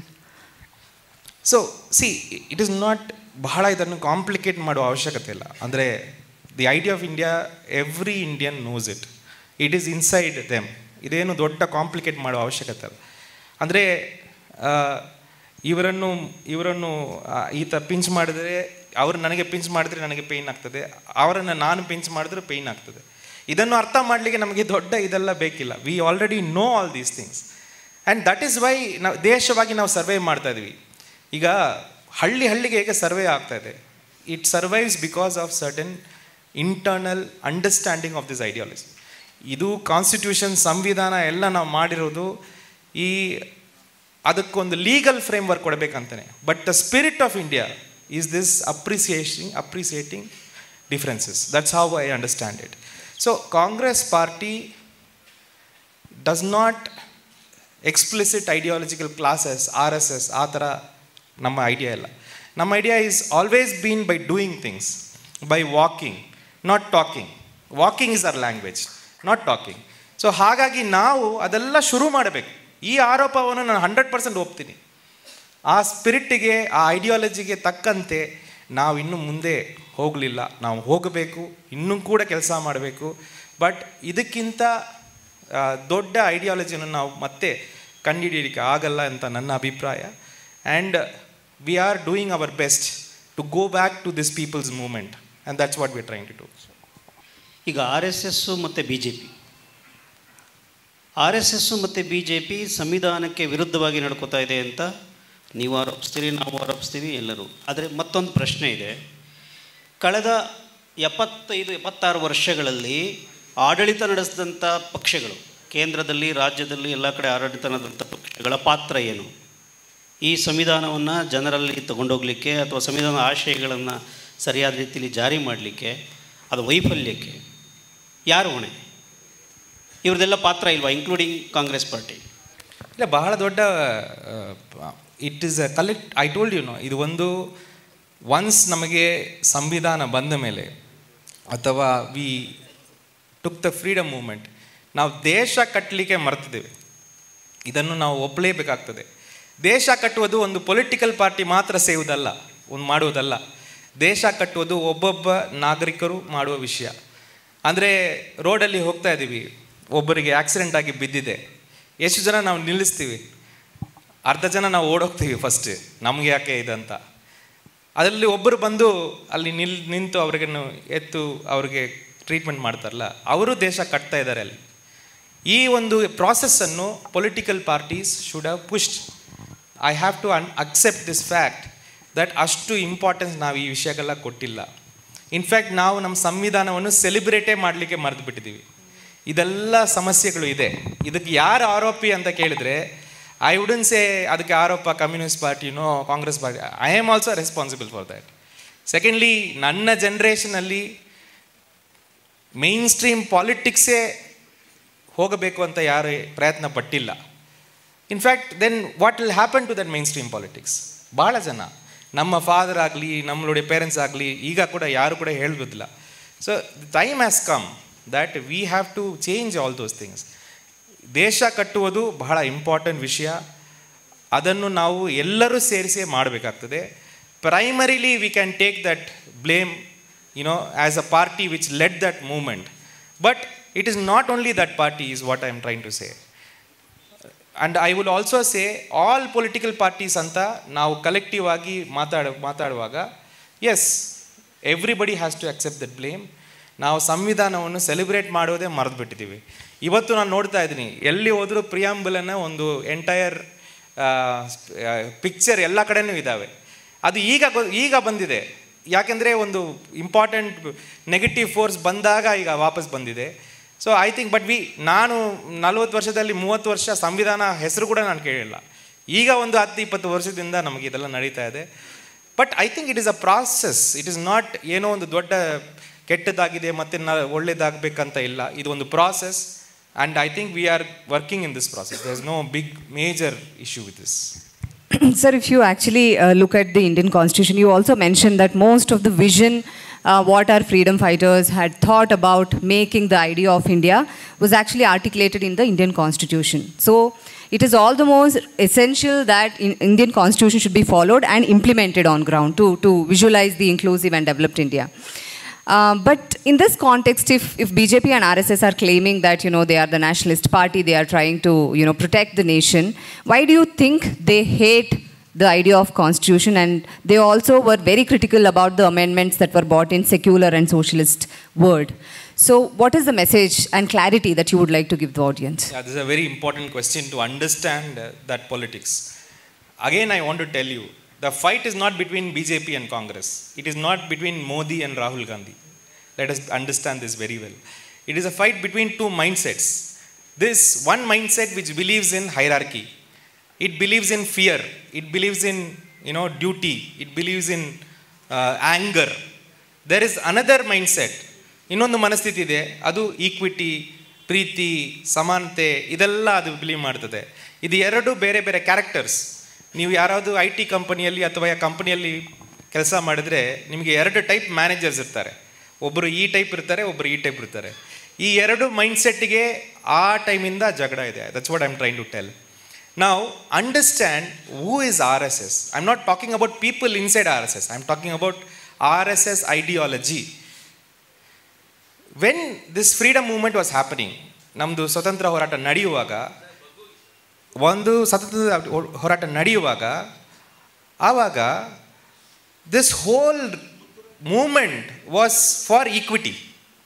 So see it is not ಬಹಳ ಇದನ್ನು complicate ಮಾಡುವ ಅವಶ್ಯಕತೆ ಇಲ್ಲ ಅಂದರೆ the idea of India every Indian knows it it is inside them ಇದೇನು ದೊಡ್ಡ complicate ಮಾಡುವ ಅವಶ್ಯಕತೆ ಇಲ್ಲ ಅಂದರೆ ಇವರನ್ನು ಇವರನ್ನು ಆ, ಈತ ಪಿಂಚ್ ಮಾಡಿದರೆ ಅವರು ನನಗೆ ಪಿಂಚ್ ಮಾಡಿದ್ರೆ ನನಗೆ ಪೇಯ್ನ್ ಆಗ್ತದೆ ಅವರನ್ನು ನಾನು ಪಿಂಚ್ ಮಾಡಿದ್ರೆ ಪೇಯ್ನ್ ಆಗ್ತದೆ ಇದನ್ನು ಅರ್ಥ ಮಾಡಲಿಕ್ಕೆ ನಮಗೆ ದೊಡ್ಡ ಇದೆಲ್ಲ ಬೇಕಿಲ್ಲ we already know all these things and that is why ನಾವು ದೇಶವಾಗಿ ನಾವು ಸರ್ವೇ ಮಾಡ್ತಾ ಇದ್ವಿ ಈಗ ಹಳ್ಳಿ ಹಳ್ಳಿಗೆ ಹೇಗೆ ಸರ್ವೇ ಆಗ್ತಾ ಇದೆ it survives because of certain internal understanding of this ideology ಇದು ಕಾನ್ಸ್ಟಿಟ್ಯೂಷನ್ ಸಂವಿಧಾನ ಎಲ್ಲ ನಾವು ಮಾಡಿರೋದು ಈ ಅದಕ್ಕೊಂದು ಲೀಗಲ್ ಫ್ರೇಮ್ ವರ್ಕ್ ಕೊಡಬೇಕಂತಾನೆ but the spirit of India is this appreciation appreciating differences that's how I understand it so Congress party does not explicit ideological classes R S S ಆ ಥರ ನಮ್ಮ ಐಡಿಯಾ ಇಲ್ಲ ನಮ್ಮ idea is always been by doing things by walking not talking walking is our language not talking so ಹಾಗಾಗಿ ನಾವು ಅದೆಲ್ಲ ಶುರು ಮಾಡಬೇಕು ಈ ಆರೋಪವನ್ನು ನಾನು ಹಂಡ್ರೆಡ್ ಪರ್ಸೆಂಟ್ ಒಪ್ತೀನಿ ಆ ಸ್ಪಿರಿಟ್ಟಿಗೆ ಆ ಐಡಿಯಾಲಜಿಗೆ ತಕ್ಕಂತೆ ನಾವು ಇನ್ನು ಮುಂದೆ ಹೋಗಲಿಲ್ಲ ನಾವು ಹೋಗಬೇಕು ಇನ್ನೂ ಕೂಡ ಕೆಲಸ ಮಾಡಬೇಕು ಬಟ್ ಇದಕ್ಕಿಂತ ಆ, ದೊಡ್ಡ ಐಡಿಯಾಲಜಿಯನ್ನು ನಾವು ಮತ್ತೆ ಕಂಡುಹಿಡಿಯಲಿಕ್ಕೆ ಆಗಲ್ಲ ಅಂತ ನನ್ನ ಅಭಿಪ್ರಾಯ and we are doing our best to go back to this people's movement and that's what we trying to do ಈಗ ಆರ್ ಎಸ್ ಎಸ್ಸು ಮತ್ತು B J P R S S ಮತ್ತು ಬಿ ಜೆ ಪಿ ಸಂವಿಧಾನಕ್ಕೆ ವಿರುದ್ಧವಾಗಿ ನಡ್ಕೋತಾ ಇದೆ ಅಂತ ನೀವು ಆರೋಪಿಸ್ತೀರಿ ನಾವು ಆರೋಪಿಸ್ತೀವಿ ಎಲ್ಲರೂ ಆದರೆ ಮತ್ತೊಂದು ಪ್ರಶ್ನೆ ಇದೆ ಕಳೆದ ಎಪ್ಪತ್ತೈದು ಎಪ್ಪತ್ತಾರು ವರ್ಷಗಳಲ್ಲಿ ಆಡಳಿತ ನಡೆಸಿದಂಥ ಪಕ್ಷಗಳು ಕೇಂದ್ರದಲ್ಲಿ ರಾಜ್ಯದಲ್ಲಿ ಎಲ್ಲ ಕಡೆ ಆಡಳಿತ ನಡೆದಂಥ ಪಕ್ಷಗಳ ಪಾತ್ರ ಏನು ಈ ಸಂವಿಧಾನವನ್ನು ಜನರಲ್ಲಿ ತಗೊಂಡೋಗ್ಲಿಕ್ಕೆ ಅಥವಾ ಸಂವಿಧಾನದ ಆಶಯಗಳನ್ನು ಸರಿಯಾದ ರೀತಿಯಲ್ಲಿ ಜಾರಿ ಮಾಡಲಿಕ್ಕೆ ಅದು ವೈಫಲ್ಯಕ್ಕೆ ಯಾರು ಹೊಣೆ ಇವ್ರದ್ದೆಲ್ಲ ಪಾತ್ರ ಇಲ್ವಾ ಇನ್ಕ್ಲೂಡಿಂಗ್ ಕಾಂಗ್ರೆಸ್ ಪಾರ್ಟಿ ಇಲ್ಲ ಬಹಳ ದೊಡ್ಡ it is a collect I told you know ಇದು ಒಂದು ಒನ್ಸ್ ನಮಗೆ ಸಂವಿಧಾನ ಬಂದ ಮೇಲೆ ಅಥವಾ we took the freedom movement ನಾವು ದೇಶ ಕಟ್ಟಲಿಕ್ಕೆ ಮರ್ತಿದ್ದೇವೆ ಇದನ್ನು ನಾವು ಒಪ್ಪಲೇಬೇಕಾಗ್ತದೆ ದೇಶ ಕಟ್ಟುವುದು ಒಂದು ಪೊಲಿಟಿಕಲ್ ಪಾರ್ಟಿ ಮಾತ್ರ ಸೇವುದಲ್ಲ ಒಂದು ಮಾಡುವುದಲ್ಲ ದೇಶ ಕಟ್ಟುವುದು ಒಬ್ಬೊಬ್ಬ ನಾಗರಿಕರು ಮಾಡುವ ವಿಷಯ ಅಂದರೆ ರೋಡಲ್ಲಿ ಹೋಗ್ತಾ ಇದ್ದೀವಿ ಒಬ್ಬರಿಗೆ ಆಕ್ಸಿಡೆಂಟ್ ಆಗಿ ಬಿದ್ದಿದೆ ಎಷ್ಟು ಜನ ನಾವು ನಿಲ್ಲಿಸ್ತೀವಿ ಅರ್ಧ ಜನ ನಾವು ಓಡೋಗ್ತೀವಿ ಫಸ್ಟ್ ನಮಗೆ ಯಾಕೆ ಇದಂತ ಅದರಲ್ಲಿ ಒಬ್ಬರು ಬಂದು ಅಲ್ಲಿ ನಿಲ್ ನಿಂತು ಅವ್ರಿಗೆ ಎತ್ತು ಅವ್ರಿಗೆ ಟ್ರೀಟ್ಮೆಂಟ್ ಮಾಡ್ತಾರಲ್ಲ ಅವರು ದೇಶ ಕಟ್ತಾ ಇದ್ದಾರೆ ಅಲ್ಲಿ ಈ ಒಂದು ಪ್ರಾಸೆಸ್ಸನ್ನು political parties should have pushed I have to uh accept this fact that ಅಷ್ಟು ಇಂಪಾರ್ಟೆನ್ಸ್ ನಾವು ಈ ವಿಷಯಕ್ಕೆಲ್ಲ ಕೊಟ್ಟಿಲ್ಲ ಇನ್ಫ್ಯಾಕ್ಟ್ ನಾವು ನಮ್ಮ ಸಂವಿಧಾನವನ್ನು ಸೆಲಿಬ್ರೇಟೇ ಮಾಡಲಿಕ್ಕೆ ಮರೆತು ಬಿಟ್ಟಿದ್ದೀವಿ ಇದೆಲ್ಲ ಸಮಸ್ಯೆಗಳು ಇದೆ ಇದಕ್ಕೆ ಯಾರು ಆರೋಪಿ ಅಂತ ಕೇಳಿದ್ರೆ ಐ ವುಡನ್ ಸೇ ಅದಕ್ಕೆ ಆರೋಪ ಕಮ್ಯುನಿಸ್ಟ್ ಪಾರ್ಟಿನೋ Congress party I am also responsible for that secondly ನನ್ನ ಜನ್ರೇಷನಲ್ಲಿ ಮೇನ್ ಸ್ಟ್ರೀಮ್ ಪಾಲಿಟಿಕ್ಸೇ ಹೋಗಬೇಕು ಅಂತ ಯಾರು ಪ್ರಯತ್ನ ಪಟ್ಟಿಲ್ಲ in fact then what will happen to that mainstream politics ಭಾಳ ಜನ ನಮ್ಮ ಫಾದರ್ ಆಗಲಿ ನಮ್ಮளுடைய ಪೇರೆಂಟ್ಸ್ ಆಗಲಿ ಈಗ ಕೂಡ ಯಾರು ಕೂಡ ಹೇಳುವುದಿಲ್ಲ so time has come that we have to change all those things ದೇಶ ಕಟ್ಟುವುದು ಬಹಳ ಇಂಪಾರ್ಟೆಂಟ್ ವಿಷಯ ಅದನ್ನು ನಾವು ಎಲ್ಲರೂ ಸೇರಿಸಿ ಮಾಡಬೇಕಾಗ್ತದೆ primarily we can take that blame you know as a party which let that movement but it is not only that party is what I am trying to say and I will also say all political parties ಅಂತ ನಾವು collective ಆಗಿ ಮಾತಾಡ ಮಾತಾಡುವಾಗ ಎಸ್ everybody has to accept that blame ನಾವು ಸಂವಿಧಾನವನ್ನು celebrate ಮಾಡೋದೇ ಮರೆತು ಬಿಟ್ಟಿದ್ದೀವಿ ಇವತ್ತು ನಾನು ನೋಡ್ತಾ ಇದ್ದೀನಿ ಎಲ್ಲಿ ಹೋದರೂ ಪ್ರಿಯಾಂಬಲನ್ನ ಒಂದು ಎಂಟೈರ್ ಪಿಕ್ಚರ್ ಎಲ್ಲ ಕಡೆನೂ ಇದ್ದಾವೆ ಅದು ಈಗ ಗೊ- ಈಗ ಬಂದಿದೆ ಯಾಕೆಂದರೆ ಒಂದು ಇಂಪಾರ್ಟೆಂಟ್ ನೆಗೆಟಿವ್ ಫೋರ್ಸ್ ಬಂದಾಗ ಈಗ ವಾಪಸ್ ಬಂದಿದೆ so I think but we ನಾನು ನಲ್ವತ್ತು ವರ್ಷದಲ್ಲಿ ಮೂವತ್ತು ವರ್ಷ ಸಂವಿಧಾನ ಹೆಸರು ಕೂಡ ನಾನು ಕೇಳಿಲ್ಲ ಈಗ ಒಂದು ಹತ್ತು ಇಪ್ಪತ್ತು ವರ್ಷದಿಂದ ನಮಗೆ ಇದೆಲ್ಲ ನಡೀತಾ ಇದೆ but I think it is a process it is not ಏನೋ ಒಂದು ದೊಡ್ಡ ಕೆಟ್ಟದಾಗಿದೆ ಮತ್ತೆ ನ ಒಳ್ಳೇದಾಗಬೇಕಂತ ಇಲ್ಲ ಇದು ಒಂದು process and I think we are working in this process there is no big major issue with this Sir, if you actually uh, look at the Indian constitution, you also mentioned that most of the vision uh, what our freedom fighters had thought about making the idea of India was actually articulated in the Indian constitution. So it is all the more essential that in Indian constitution should be followed and implemented on ground to, to visualize the inclusive and developed India. Uh, but in this context, if, if BJP and RSS are claiming that you know they are the nationalist party, they are trying to you know protect the nation, why do you think they hate the idea of constitution and they also were very critical about the amendments that were brought in secular and socialist word? So, what is the message and clarity that you would like to give the audience? Yeah, this is a very important question to understand uh, that politics. Again, I want to tell you the fight is not between BJP and Congress. It is not between Modi and Rahul Gandhi. Let us understand this very well. It is a fight between two mindsets. This one mindset which believes in hierarchy, it believes in fear, it believes in you know duty, it believes in uh, anger. There is another mindset. ಇನ್ನೊಂದು ಮನಸ್ಥಿತಿ ಇದೆ ಅದು equity ಪ್ರೀತಿ ಸಮಾನತೆ ಇದೆಲ್ಲ ಅದು believe ಮಾಡ್ತದೆ ಇದು ಎರಡು ಬೇರೆ ಬೇರೆ ಕ್ಯಾರೆಕ್ಟರ್ಸ್ ನೀವು ಯಾರಾವುದು ಐ ಟಿ ಕಂಪನಿಯಲ್ಲಿ ಅಥವಾ ಕಂಪನಿಯಲ್ಲಿ ಕೆಲಸ ಮಾಡಿದ್ರೆ ನಿಮಗೆ ಎರಡು ಟೈಪ್ ಮ್ಯಾನೇಜರ್ಸ್ ಇರ್ತಾರೆ ಒಬ್ಬರು ಈ ಟೈಪ್ ಇರ್ತಾರೆ ಒಬ್ಬರು ಈ ಟೈಪ್ ಇರ್ತಾರೆ ಈ ಎರಡು ಮೈಂಡ್ಸೆಟ್ಗೆ ಆ ಟೈಮಿಂದ ಜಗಳ ಇದೆ that's what I'm trying to tell ನಾವು understand who is R S S I am not talking about people inside R S S I am talking about R S S ideology when this freedom movement was happening ನಮ್ಮದು ಸ್ವತಂತ್ರ ಹೋರಾಟ ನಡೆಯುವಾಗ ಒಂದು ಸತತ ಹೋರಾಟ ನಡೆಯುವಾಗ ಆವಾಗ this whole movement was for equity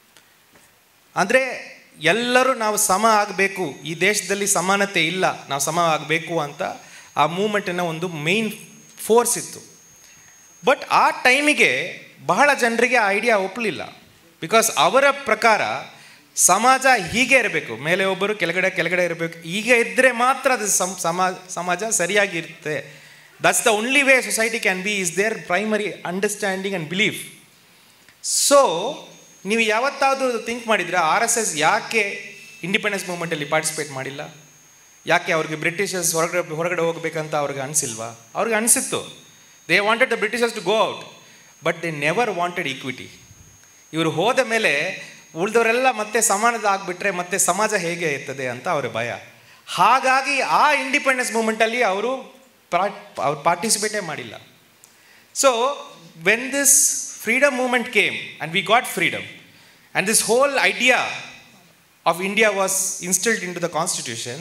ಅಂದರೆ ಎಲ್ಲರೂ ನಾವು ಸಮ ಆಗಬೇಕು ಈ ದೇಶದಲ್ಲಿ ಸಮಾನತೆ ಇಲ್ಲ ನಾವು ಸಮ ಆಗಬೇಕು ಅಂತ ಆ ಮೂಮೆಂಟಿನ ಒಂದು ಮೇನ್ ಫೋರ್ಸ್ ಇತ್ತು ಬಟ್ ಆ ಟೈಮಿಗೆ ಬಹಳ ಜನರಿಗೆ ಆ ಐಡಿಯಾ ಒಪ್ಪಲಿಲ್ಲ ಬಿಕಾಸ್ ಅವರ ಪ್ರಕಾರ ಸಮಾಜ ಹೀಗೆ ಇರಬೇಕು ಮೇಲೆ ಒಬ್ಬರು ಕೆಳಗಡೆ ಕೆಳಗಡೆ ಇರಬೇಕು ಹೀಗೆ ಇದ್ದರೆ ಮಾತ್ರ ಅದು ಸಮ್ ಸಮಾಜ ಸಮಾಜ ಸರಿಯಾಗಿ ಇರುತ್ತೆ that's the only way society can be is their primary understanding and belief so ನೀವು ಯಾವತ್ತಾದರೂ ಥಿಂಕ್ ಮಾಡಿದ್ರೆ ಆರ್ ಎಸ್ ಎಸ್ ಯಾಕೆ ಇಂಡಿಪೆಂಡೆನ್ಸ್ ಮೂವ್ಮೆಂಟಲ್ಲಿ ಪಾರ್ಟಿಸಿಪೇಟ್ ಮಾಡಿಲ್ಲ ಯಾಕೆ ಅವ್ರಿಗೆ ಬ್ರಿಟಿಷರ್ಸ್ ಹೊರಗಡೆ ಹೊರಗಡೆ ಹೋಗ್ಬೇಕಂತ ಅವ್ರಿಗೆ ಅನಿಸಿಲ್ವಾ ಅವ್ರಿಗೆ ಅನಿಸಿತ್ತು they wanted the Britishers to go out but they never wanted equity ಇವರು ಹೋದ ಮೇಲೆ ಉಳಿದವರೆಲ್ಲ ಮತ್ತೆ ಸಮಾನದ ಆಗಿಬಿಟ್ರೆ ಮತ್ತೆ ಸಮಾಜ ಹೇಗೆ ಇರ್ತದೆ ಅಂತ ಅವರ ಭಯ ಹಾಗಾಗಿ ಆ ಇಂಡಿಪೆಂಡೆನ್ಸ್ ಮೂಮೆಂಟಲ್ಲಿ ಅವರು ಅವ್ರು ಪಾರ್ಟಿಸಿಪೇಟೇ ಮಾಡಿಲ್ಲ so when this freedom movement came and we got freedom and this whole idea of India was instilled into the constitution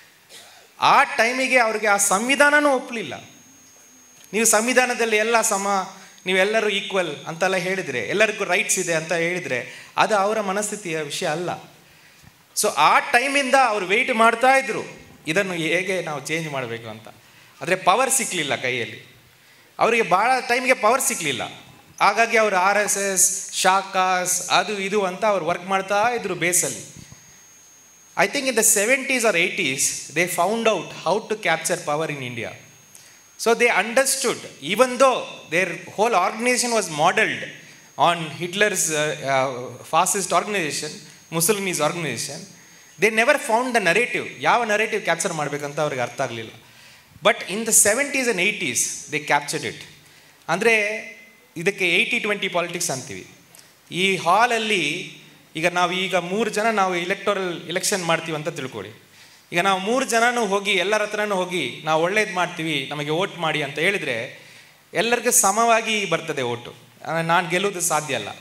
ಆ ಟೈಮಿಗೆ ಅವ್ರಿಗೆ ಆ ಸಂವಿಧಾನನೂ ಒಪ್ಪಲಿಲ್ಲ ನೀವು ಸಂವಿಧಾನದಲ್ಲಿ ಎಲ್ಲ ಸಮ ನೀವೆಲ್ಲರೂ ಈಕ್ವಲ್ ಅಂತೆಲ್ಲ ಹೇಳಿದರೆ ಎಲ್ಲರಿಗೂ ರೈಟ್ಸ್ ಇದೆ ಅಂತ ಹೇಳಿದರೆ ಅದು ಅವರ ಮನಸ್ಥಿತಿಯ ವಿಷಯ ಅಲ್ಲ ಸೊ ಆ ಟೈಮಿಂದ ಅವರು ವೆಯ್ಟ್ ಮಾಡ್ತಾ ಇದ್ರು ಇದನ್ನು ಹೇಗೆ ನಾವು ಚೇಂಜ್ ಮಾಡಬೇಕು ಅಂತ ಆದರೆ ಪವರ್ ಸಿಕ್ಕಲಿಲ್ಲ ಕೈಯಲ್ಲಿ ಅವರಿಗೆ ಭಾಳ ಟೈಮ್ಗೆ ಪವರ್ ಸಿಕ್ಕಲಿಲ್ಲ ಹಾಗಾಗಿ ಅವರು ಆರ್ ಎಸ್ ಎಸ್ ಶಾಕಾಸ್ ಅದು ಇದು ಅಂತ ಅವ್ರು ವರ್ಕ್ ಮಾಡ್ತಾ ಇದ್ರು ಬೇಸಲ್ಲಿ I think in the seventies or eighties they found out how to capture power in India so they understood even though their whole organisation was modelled on Hitler's fascist organisation Mussolini's organisation they never found the narrative ಯಾವ narrative capture ಮಾಡಬೇಕಂತ ಅವ್ರಿಗೆ ಅರ್ಥ ಆಗಲಿಲ್ಲ but in the seventies and eighties they captured it ಅಂದರೆ ಇದಕ್ಕೆ eighty twenty politics ಅಂತೀವಿ ಈ ಹಾಲಲ್ಲಿ ಈಗ ನಾವು ಈಗ ಮೂರು ಜನ ನಾವು ಇಲೆಕ್ಟೋರಲ್ ಎಲೆಕ್ಷನ್ ಮಾಡ್ತೀವಿ ಅಂತ ತಿಳ್ಕೊಳ್ಳಿ ಈಗ ನಾವು ಮೂರು ಜನನೂ ಹೋಗಿ ಎಲ್ಲರ ಹತ್ರನೂ ಹೋಗಿ ನಾವು ಒಳ್ಳೇದು ಮಾಡ್ತೀವಿ ನಮಗೆ ಓಟ್ ಮಾಡಿ ಅಂತ ಹೇಳಿದರೆ ಎಲ್ಲರಿಗೂ ಸಮವಾಗಿ ಬರ್ತದೆ ಓಟು ನಾನು ಗೆಲ್ಲೋದು ಸಾಧ್ಯ ಅಲ್ಲ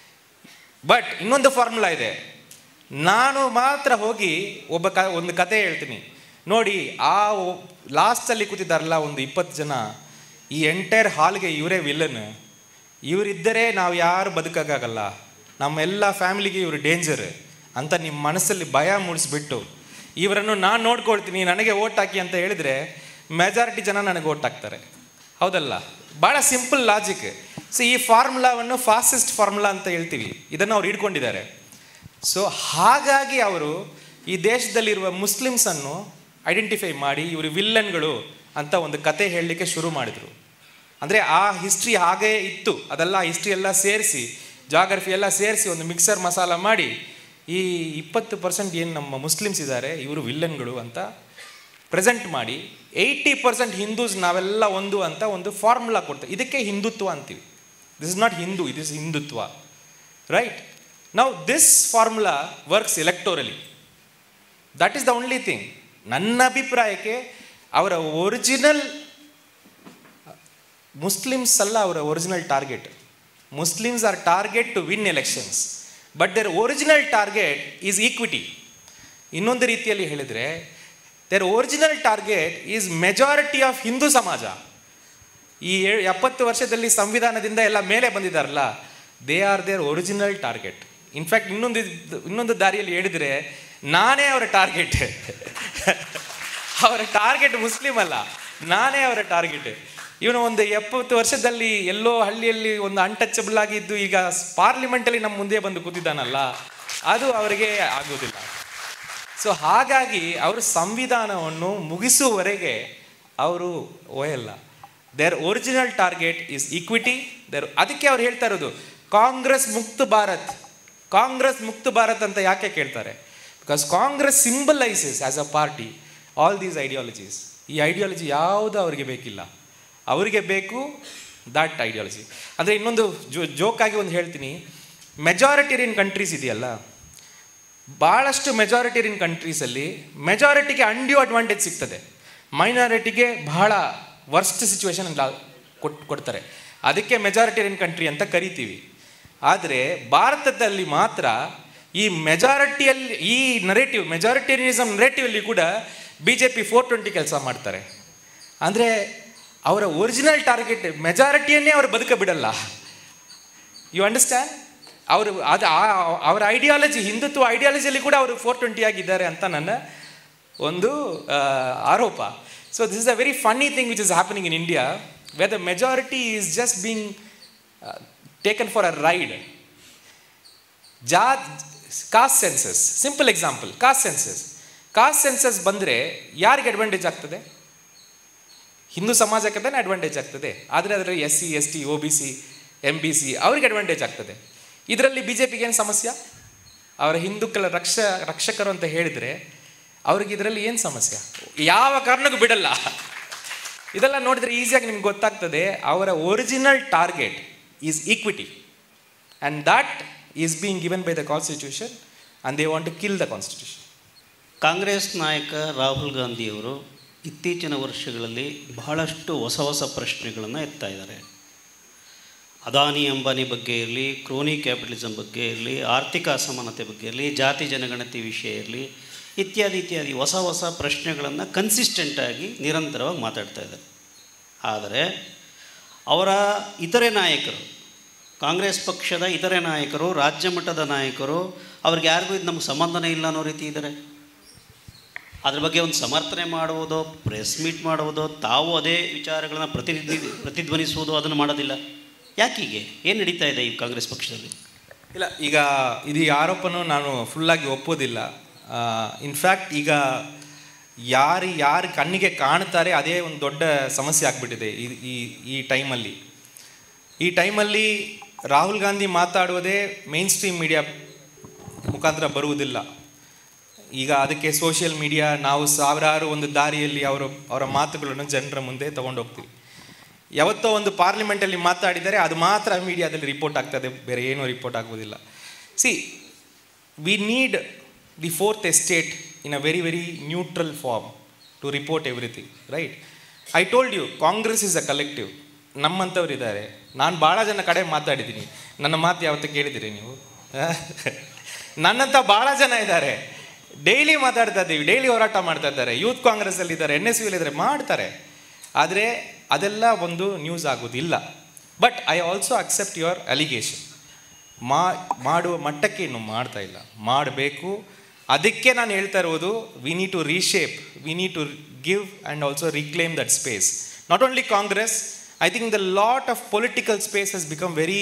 ಬಟ್ ಇನ್ನೊಂದು ಫಾರ್ಮುಲಾ ಇದೆ ನಾನು ಮಾತ್ರ ಹೋಗಿ ಒಬ್ಬ ಕ ಒಂದು ಕತೆ ಹೇಳ್ತೀನಿ ನೋಡಿ ಆ ಲಾಸ್ಟಲ್ಲಿ ಕೂತಿದ್ದಾರಲ್ಲ ಒಂದು ಇಪ್ಪತ್ತು ಜನ ಈ ಎಂಟೈರ್ ಹಾಲ್ಗೆ ಇವರೇ ವಿಲನ್ ಇವರಿದ್ದರೆ ನಾವು ಯಾರು ಬದುಕೋಕ್ಕಾಗಲ್ಲ ನಮ್ಮೆಲ್ಲ ಫ್ಯಾಮಿಲಿಗೆ ಇವರು ಡೇಂಜರ್ ಅಂತ ನಿಮ್ಮ ಮನಸ್ಸಲ್ಲಿ ಭಯ ಮೂಡಿಸ್ಬಿಟ್ಟು ಇವರನ್ನು ನಾನು ನೋಡ್ಕೊಳ್ತೀನಿ ನನಗೆ ಓಟ್ ಹಾಕಿ ಅಂತ ಹೇಳಿದರೆ ಮೆಜಾರಿಟಿ ಜನ ನನಗೆ ಓಟ್ ಹಾಕ್ತಾರೆ ಹೌದಲ್ಲ ಭಾಳ ಸಿಂಪಲ್ ಲಾಜಿಕ್ ಸೊ ಈ ಫಾರ್ಮುಲಾವನ್ನು ಫಾಸ್ಟೆಸ್ಟ್ ಫಾರ್ಮುಲಾ ಅಂತ ಹೇಳ್ತೀವಿ ಇದನ್ನು ಅವ್ರು ಹಿಡ್ಕೊಂಡಿದ್ದಾರೆ ಸೊ ಹಾಗಾಗಿ ಅವರು ಈ ದೇಶದಲ್ಲಿರುವ ಮುಸ್ಲಿಮ್ಸನ್ನು ಐಡೆಂಟಿಫೈ ಮಾಡಿ ಇವರು ವಿಲ್ಲನ್ಗಳು ಅಂತ ಒಂದು ಕತೆ ಹೇಳಲಿಕ್ಕೆ ಶುರು ಮಾಡಿದರು ಅಂದರೆ ಆ ಹಿಸ್ಟ್ರಿ ಹಾಗೇ ಇತ್ತು ಅದೆಲ್ಲ ಹಿಸ್ಟ್ರಿ ಎಲ್ಲ ಸೇರಿಸಿ ಜಾಗ್ರಫಿ ಎಲ್ಲ ಸೇರಿಸಿ ಒಂದು ಮಿಕ್ಸರ್ ಮಸಾಲ ಮಾಡಿ ಈ ಇಪ್ಪತ್ತು ಪರ್ಸೆಂಟ್ ಏನು ನಮ್ಮ ಮುಸ್ಲಿಮ್ಸ್ ಇದ್ದಾರೆ ಇವರು ವಿಲ್ಲನ್ಗಳು ಅಂತ ಪ್ರೆಸೆಂಟ್ ಮಾಡಿ ಏಯ್ಟಿ ಪರ್ಸೆಂಟ್ ಹಿಂದೂಸ್ ನಾವೆಲ್ಲ ಒಂದು ಅಂತ ಒಂದು ಫಾರ್ಮುಲಾ ಕೊಡ್ತಾರೆ ಇದಕ್ಕೆ ಹಿಂದುತ್ವ ಅಂತೀವಿ this is not Hindu it is Hindutva right ನಾವು this formula works electorally that is the only thing ನನ್ನ ಅಭಿಪ್ರಾಯಕ್ಕೆ ಅವರ ಒರಿಜಿನಲ್ ಮುಸ್ಲಿಮ್ಸ್ ಅಲ್ಲ ಅವರ original target Muslims are target to win elections but their original target is equity ಇನ್ನೊಂದು ರೀತಿಯಲ್ಲಿ ಹೇಳಿದರೆ their original target is majority of Hindu ಸಮಾಜ ಈ ಏ- ಎಪ್ಪತ್ತು ವರ್ಷದಲ್ಲಿ ಸಂವಿಧಾನದಿಂದ ಎಲ್ಲ ಮೇಲೆ ಬಂದಿದ್ದಾರಲ್ಲ they are their original target in fact ಇನ್ನೊಂದು ಇದ್- ಇನ್ನೊಂದು ದಾರಿಯಲ್ಲಿ ಹೇಳಿದರೆ ನಾನೇ ಅವರ ಟಾರ್ಗೆಟ್ ಅವರ ಟಾರ್ಗೆಟ್ ಮುಸ್ಲಿಂ ಅಲ್ಲ ನಾನೇ ಅವರ ಟಾರ್ಗೆಟ್ ಇವನು ಒಂದು ಎಪ್ಪತ್ತು ವರ್ಷದಲ್ಲಿ ಎಲ್ಲೋ ಹಳ್ಳಿಯಲ್ಲಿ ಒಂದು ಅನ್ಟಚಬಲ್ ಆಗಿದ್ದು ಈಗ ಪಾರ್ಲಿಮೆಂಟಲ್ಲಿ ನಮ್ಮ ಮುಂದೆ ಬಂದು ಕೂತಿದ್ದಾನಲ್ಲ ಅದು ಅವರಿಗೆ ಆಗೋದಿಲ್ಲ ಸೊ ಹಾಗಾಗಿ ಅವರು ಸಂವಿಧಾನವನ್ನು ಮುಗಿಸುವವರೆಗೆ ಅವರು ಒಯ್ಯಲ್ಲ their original target is equity their ಅದಕ್ಕೆ ಅವ್ರು ಹೇಳ್ತಾ ಇರೋದು ಕಾಂಗ್ರೆಸ್ ಮುಕ್ತ ಭಾರತ್ ಕಾಂಗ್ರೆಸ್ ಮುಕ್ತ ಭಾರತ್ ಅಂತ ಯಾಕೆ ಕೇಳ್ತಾರೆ because Congress symbolises as a party all these ideologies ಈ ಐಡಿಯಾಲಜಿ ಯಾವುದು ಅವರಿಗೆ ಬೇಕಿಲ್ಲ ಅವರಿಗೆ ಬೇಕು ದಟ್ ಐಡಿಯಾಲಜಿ ಅಂದರೆ ಇನ್ನೊಂದು ಜೋ ಜೋಕಾಗಿ ಒಂದು ಹೇಳ್ತೀನಿ ಮೆಜಾರಿಟೇರಿಯನ್ ಕಂಟ್ರೀಸ್ ಇದೆಯಲ್ಲ ಭಾಳಷ್ಟು ಮೆಜಾರಿಟೇರಿಯನ್ ಕಂಟ್ರೀಸಲ್ಲಿ ಮೆಜಾರಿಟಿಗೆ ಅಂಡ್ಯೂ ಅಡ್ವಾಂಟೇಜ್ ಸಿಗ್ತದೆ ಮೈನಾರಿಟಿಗೆ ಬಹಳ ವರ್ಸ್ಟ್ ಸಿಚುವೇಶನ್ ಕೊಟ್ ಕೊಡ್ತಾರೆ ಅದಕ್ಕೆ ಮೆಜಾರಿಟೇರಿಯನ್ ಕಂಟ್ರಿ ಅಂತ ಕರಿತೀವಿ ಆದರೆ ಭಾರತದಲ್ಲಿ ಮಾತ್ರ ಈ ಮೆಜಾರಿಟಿಯಲ್ಲಿ ಈ ನರೇಟಿವ್ ಮೆಜಾರಿಟೇರಿಯನಿಸಮ್ ನರೇಟಿವಲ್ಲಿ ಕೂಡ B J P four twenty ಕೆಲಸ ಮಾಡ್ತಾರೆ ಅಂದರೆ ಅವರ ಒರಿಜಿನಲ್ ಟಾರ್ಗೆಟ್ ಮೆಜಾರಿಟಿಯನ್ನೇ ಅವರು ಬದುಕ ಬಿಡಲ್ಲ ಯು ಅಂಡರ್ಸ್ಟ್ಯಾಂಡ್ ಅವರು ಅದು ಆ- ಅವರ ಐಡಿಯಾಲಜಿ ಹಿಂದುತ್ವ ಐಡಿಯಾಲಜಿಯಲ್ಲಿ ಕೂಡ ಅವರು ಫೋರ್ ಟ್ವೆಂಟಿ ಆಗಿದ್ದಾರೆ ಅಂತ ನನ್ನ ಒಂದು ಆ, ಆರೋಪ so this is a very funny thing which is happening in India where the majority is just being taken for a ride ಜಾ caste census simple example caste census caste census ಬಂದರೆ ಯಾರಿಗೆ advantage ಆಗ್ತದೆ ಹಿಂದೂ ಸಮಾಜಕ್ಕೆ ತಾನೇ advantage ಆಗ್ತದೆ ಆದರೆ ಅದರಲ್ಲಿ S C S T O B C M B C ಅವ್ರಿಗೆ ಅಡ್ವಾಂಟೇಜ್ ಆಗ್ತದೆ ಇದರಲ್ಲಿ ಬಿ ಜೆ ಪಿಗೆ ಏನು ಸಮಸ್ಯೆ ಅವರ ಹಿಂದೂಗಳ ರಕ್ಷ ರಕ್ಷಕರು ಅಂತ ಹೇಳಿದರೆ ಅವ್ರಿಗೆ ಇದರಲ್ಲಿ ಏನು ಸಮಸ್ಯೆ ಯಾವ ಕಾರಣಕ್ಕೂ ಬಿಡಲ್ಲ ಇದೆಲ್ಲ ನೋಡಿದ್ರೆ ಈಸಿಯಾಗಿ ನಿಮ್ಗೆ ಗೊತ್ತಾಗ್ತದೆ ಅವರ original target is equity and that is being given by the constitution and they want to kill the constitution Congress ನಾಯಕ ರಾಹುಲ್ ಗಾಂಧಿಯವರು ಇತ್ತೀಚಿನ ವರ್ಷಗಳಲ್ಲಿ ಬಹಳಷ್ಟು ಹೊಸ ಹೊಸ ಪ್ರಶ್ನೆಗಳನ್ನು ಎತ್ತಾ ಇದ್ದಾರೆ ಅದಾನಿ ಅಂಬಾನಿ ಬಗ್ಗೆ ಇರಲಿ ಕ್ರೋನಿ ಕ್ಯಾಪಿಟಲಿಸಮ್ ಬಗ್ಗೆ ಇರಲಿ ಆರ್ಥಿಕ ಅಸಮಾನತೆ ಬಗ್ಗೆ ಇರಲಿ ಜಾತಿ ಜನಗಣತಿ ವಿಷಯ ಇರಲಿ ಇತ್ಯಾದಿ ಇತ್ಯಾದಿ ಹೊಸ ಹೊಸ ಪ್ರಶ್ನೆಗಳನ್ನು ಕನ್ಸಿಸ್ಟೆಂಟಾಗಿ ನಿರಂತರವಾಗಿ ಮಾತಾಡ್ತಾ ಇದ್ದಾರೆ ಆದರೆ ಅವರ ಇತರೆ ನಾಯಕರು ಕಾಂಗ್ರೆಸ್ ಪಕ್ಷದ ಇತರೆ ನಾಯಕರು ರಾಜ್ಯ ಮಟ್ಟದ ನಾಯಕರು ಅವ್ರಿಗೆ ಯಾರಿಗೂ ಇದು ನಮ್ಗೆ ಸಂಬಂಧನೇ ಇಲ್ಲ ಅನ್ನೋ ರೀತಿ ಇದ್ದಾರೆ ಅದ್ರ ಬಗ್ಗೆ ಒಂದು ಸಮರ್ಥನೆ ಮಾಡುವುದೋ ಪ್ರೆಸ್ ಮೀಟ್ ಮಾಡುವುದೋ ತಾವು ಅದೇ ವಿಚಾರಗಳನ್ನು ಪ್ರತಿನಿಧಿ ಪ್ರತಿಧ್ವನಿಸುವುದು ಅದನ್ನು ಮಾಡೋದಿಲ್ಲ ಯಾಕೀಗೆ ಏನು ನಡೀತಾ ಇದೆ ಈ ಕಾಂಗ್ರೆಸ್ ಪಕ್ಷದಲ್ಲಿ ಇಲ್ಲ ಈಗ ಇದು ಈ ಆರೋಪನೂ ನಾನು ಫುಲ್ಲಾಗಿ ಒಪ್ಪೋದಿಲ್ಲ ಇನ್ಫ್ಯಾಕ್ಟ್ ಈಗ ಯಾರು ಯಾರು ಕಣ್ಣಿಗೆ ಕಾಣ್ತಾರೆ ಅದೇ ಒಂದು ದೊಡ್ಡ ಸಮಸ್ಯೆ ಆಗ್ಬಿಟ್ಟಿದೆ ಈ ಈ ಈ ಟೈಮಲ್ಲಿ ಈ ಟೈಮಲ್ಲಿ ರಾಹುಲ್ ಗಾಂಧಿ ಮಾತಾಡುವುದೇ ಮೇನ್ ಸ್ಟ್ರೀಮ್ ಮೀಡಿಯಾ ಮುಖಾಂತರ ಬರುವುದಿಲ್ಲ ಈಗ ಅದಕ್ಕೆ ಸೋಷಿಯಲ್ ಮೀಡಿಯಾ ನಾವು ಸಾವಿರಾರು ಒಂದು ದಾರಿಯಲ್ಲಿ ಅವರು ಅವರ ಮಾತುಗಳನ್ನು ಜನರ ಮುಂದೆ ತಗೊಂಡು ಹೋಗ್ತೀವಿ ಯಾವತ್ತೋ ಒಂದು ಪಾರ್ಲಿಮೆಂಟಲ್ಲಿ ಮಾತಾಡಿದರೆ ಅದು ಮಾತ್ರ ಮೀಡಿಯಾದಲ್ಲಿ ರಿಪೋರ್ಟ್ ಆಗ್ತದೆ ಬೇರೆ ಏನೂ ರಿಪೋರ್ಟ್ ಆಗುವುದಿಲ್ಲ see we need the fourth estate in a very very neutral form to report everything right I told you Congress is a collective ನಮ್ಮಂಥವ್ರು ಇದ್ದಾರೆ ನಾನು ಭಾಳ ಜನ ಕಡೆ ಮಾತಾಡಿದ್ದೀನಿ ನನ್ನ ಮಾತು ಯಾವತ್ತೂ ಕೇಳಿದ್ದೀರಿ ನೀವು ನನ್ನಂಥ ಭಾಳ ಜನ ಇದ್ದಾರೆ ಡೈಲಿ ಮಾತಾಡ್ತಾ ಇದ್ದೀವಿ ಡೈಲಿ ಹೋರಾಟ ಮಾಡ್ತಾ ಇದ್ದಾರೆ ಯೂತ್ ಕಾಂಗ್ರೆಸ್ಸಲ್ಲಿ ಇದ್ದಾರೆ ಎನ್ ಎಸ್ ಇದ್ದಾರೆ ಮಾಡ್ತಾರೆ ಆದರೆ ಅದೆಲ್ಲ ಒಂದು ನ್ಯೂಸ್ ಆಗೋದಿಲ್ಲ but I also accept your allegation ಮಾ ಮಾಡುವ ಮಟ್ಟಕ್ಕೆ ಇನ್ನು ಮಾಡ್ತಾ ಇಲ್ಲ ಮಾಡಬೇಕು ಅದಕ್ಕೆ ನಾನು ಹೇಳ್ತಾ ಇರೋದು we need to reshape we need to give and also reclaim that space not only Congress I think the lot of political space has become very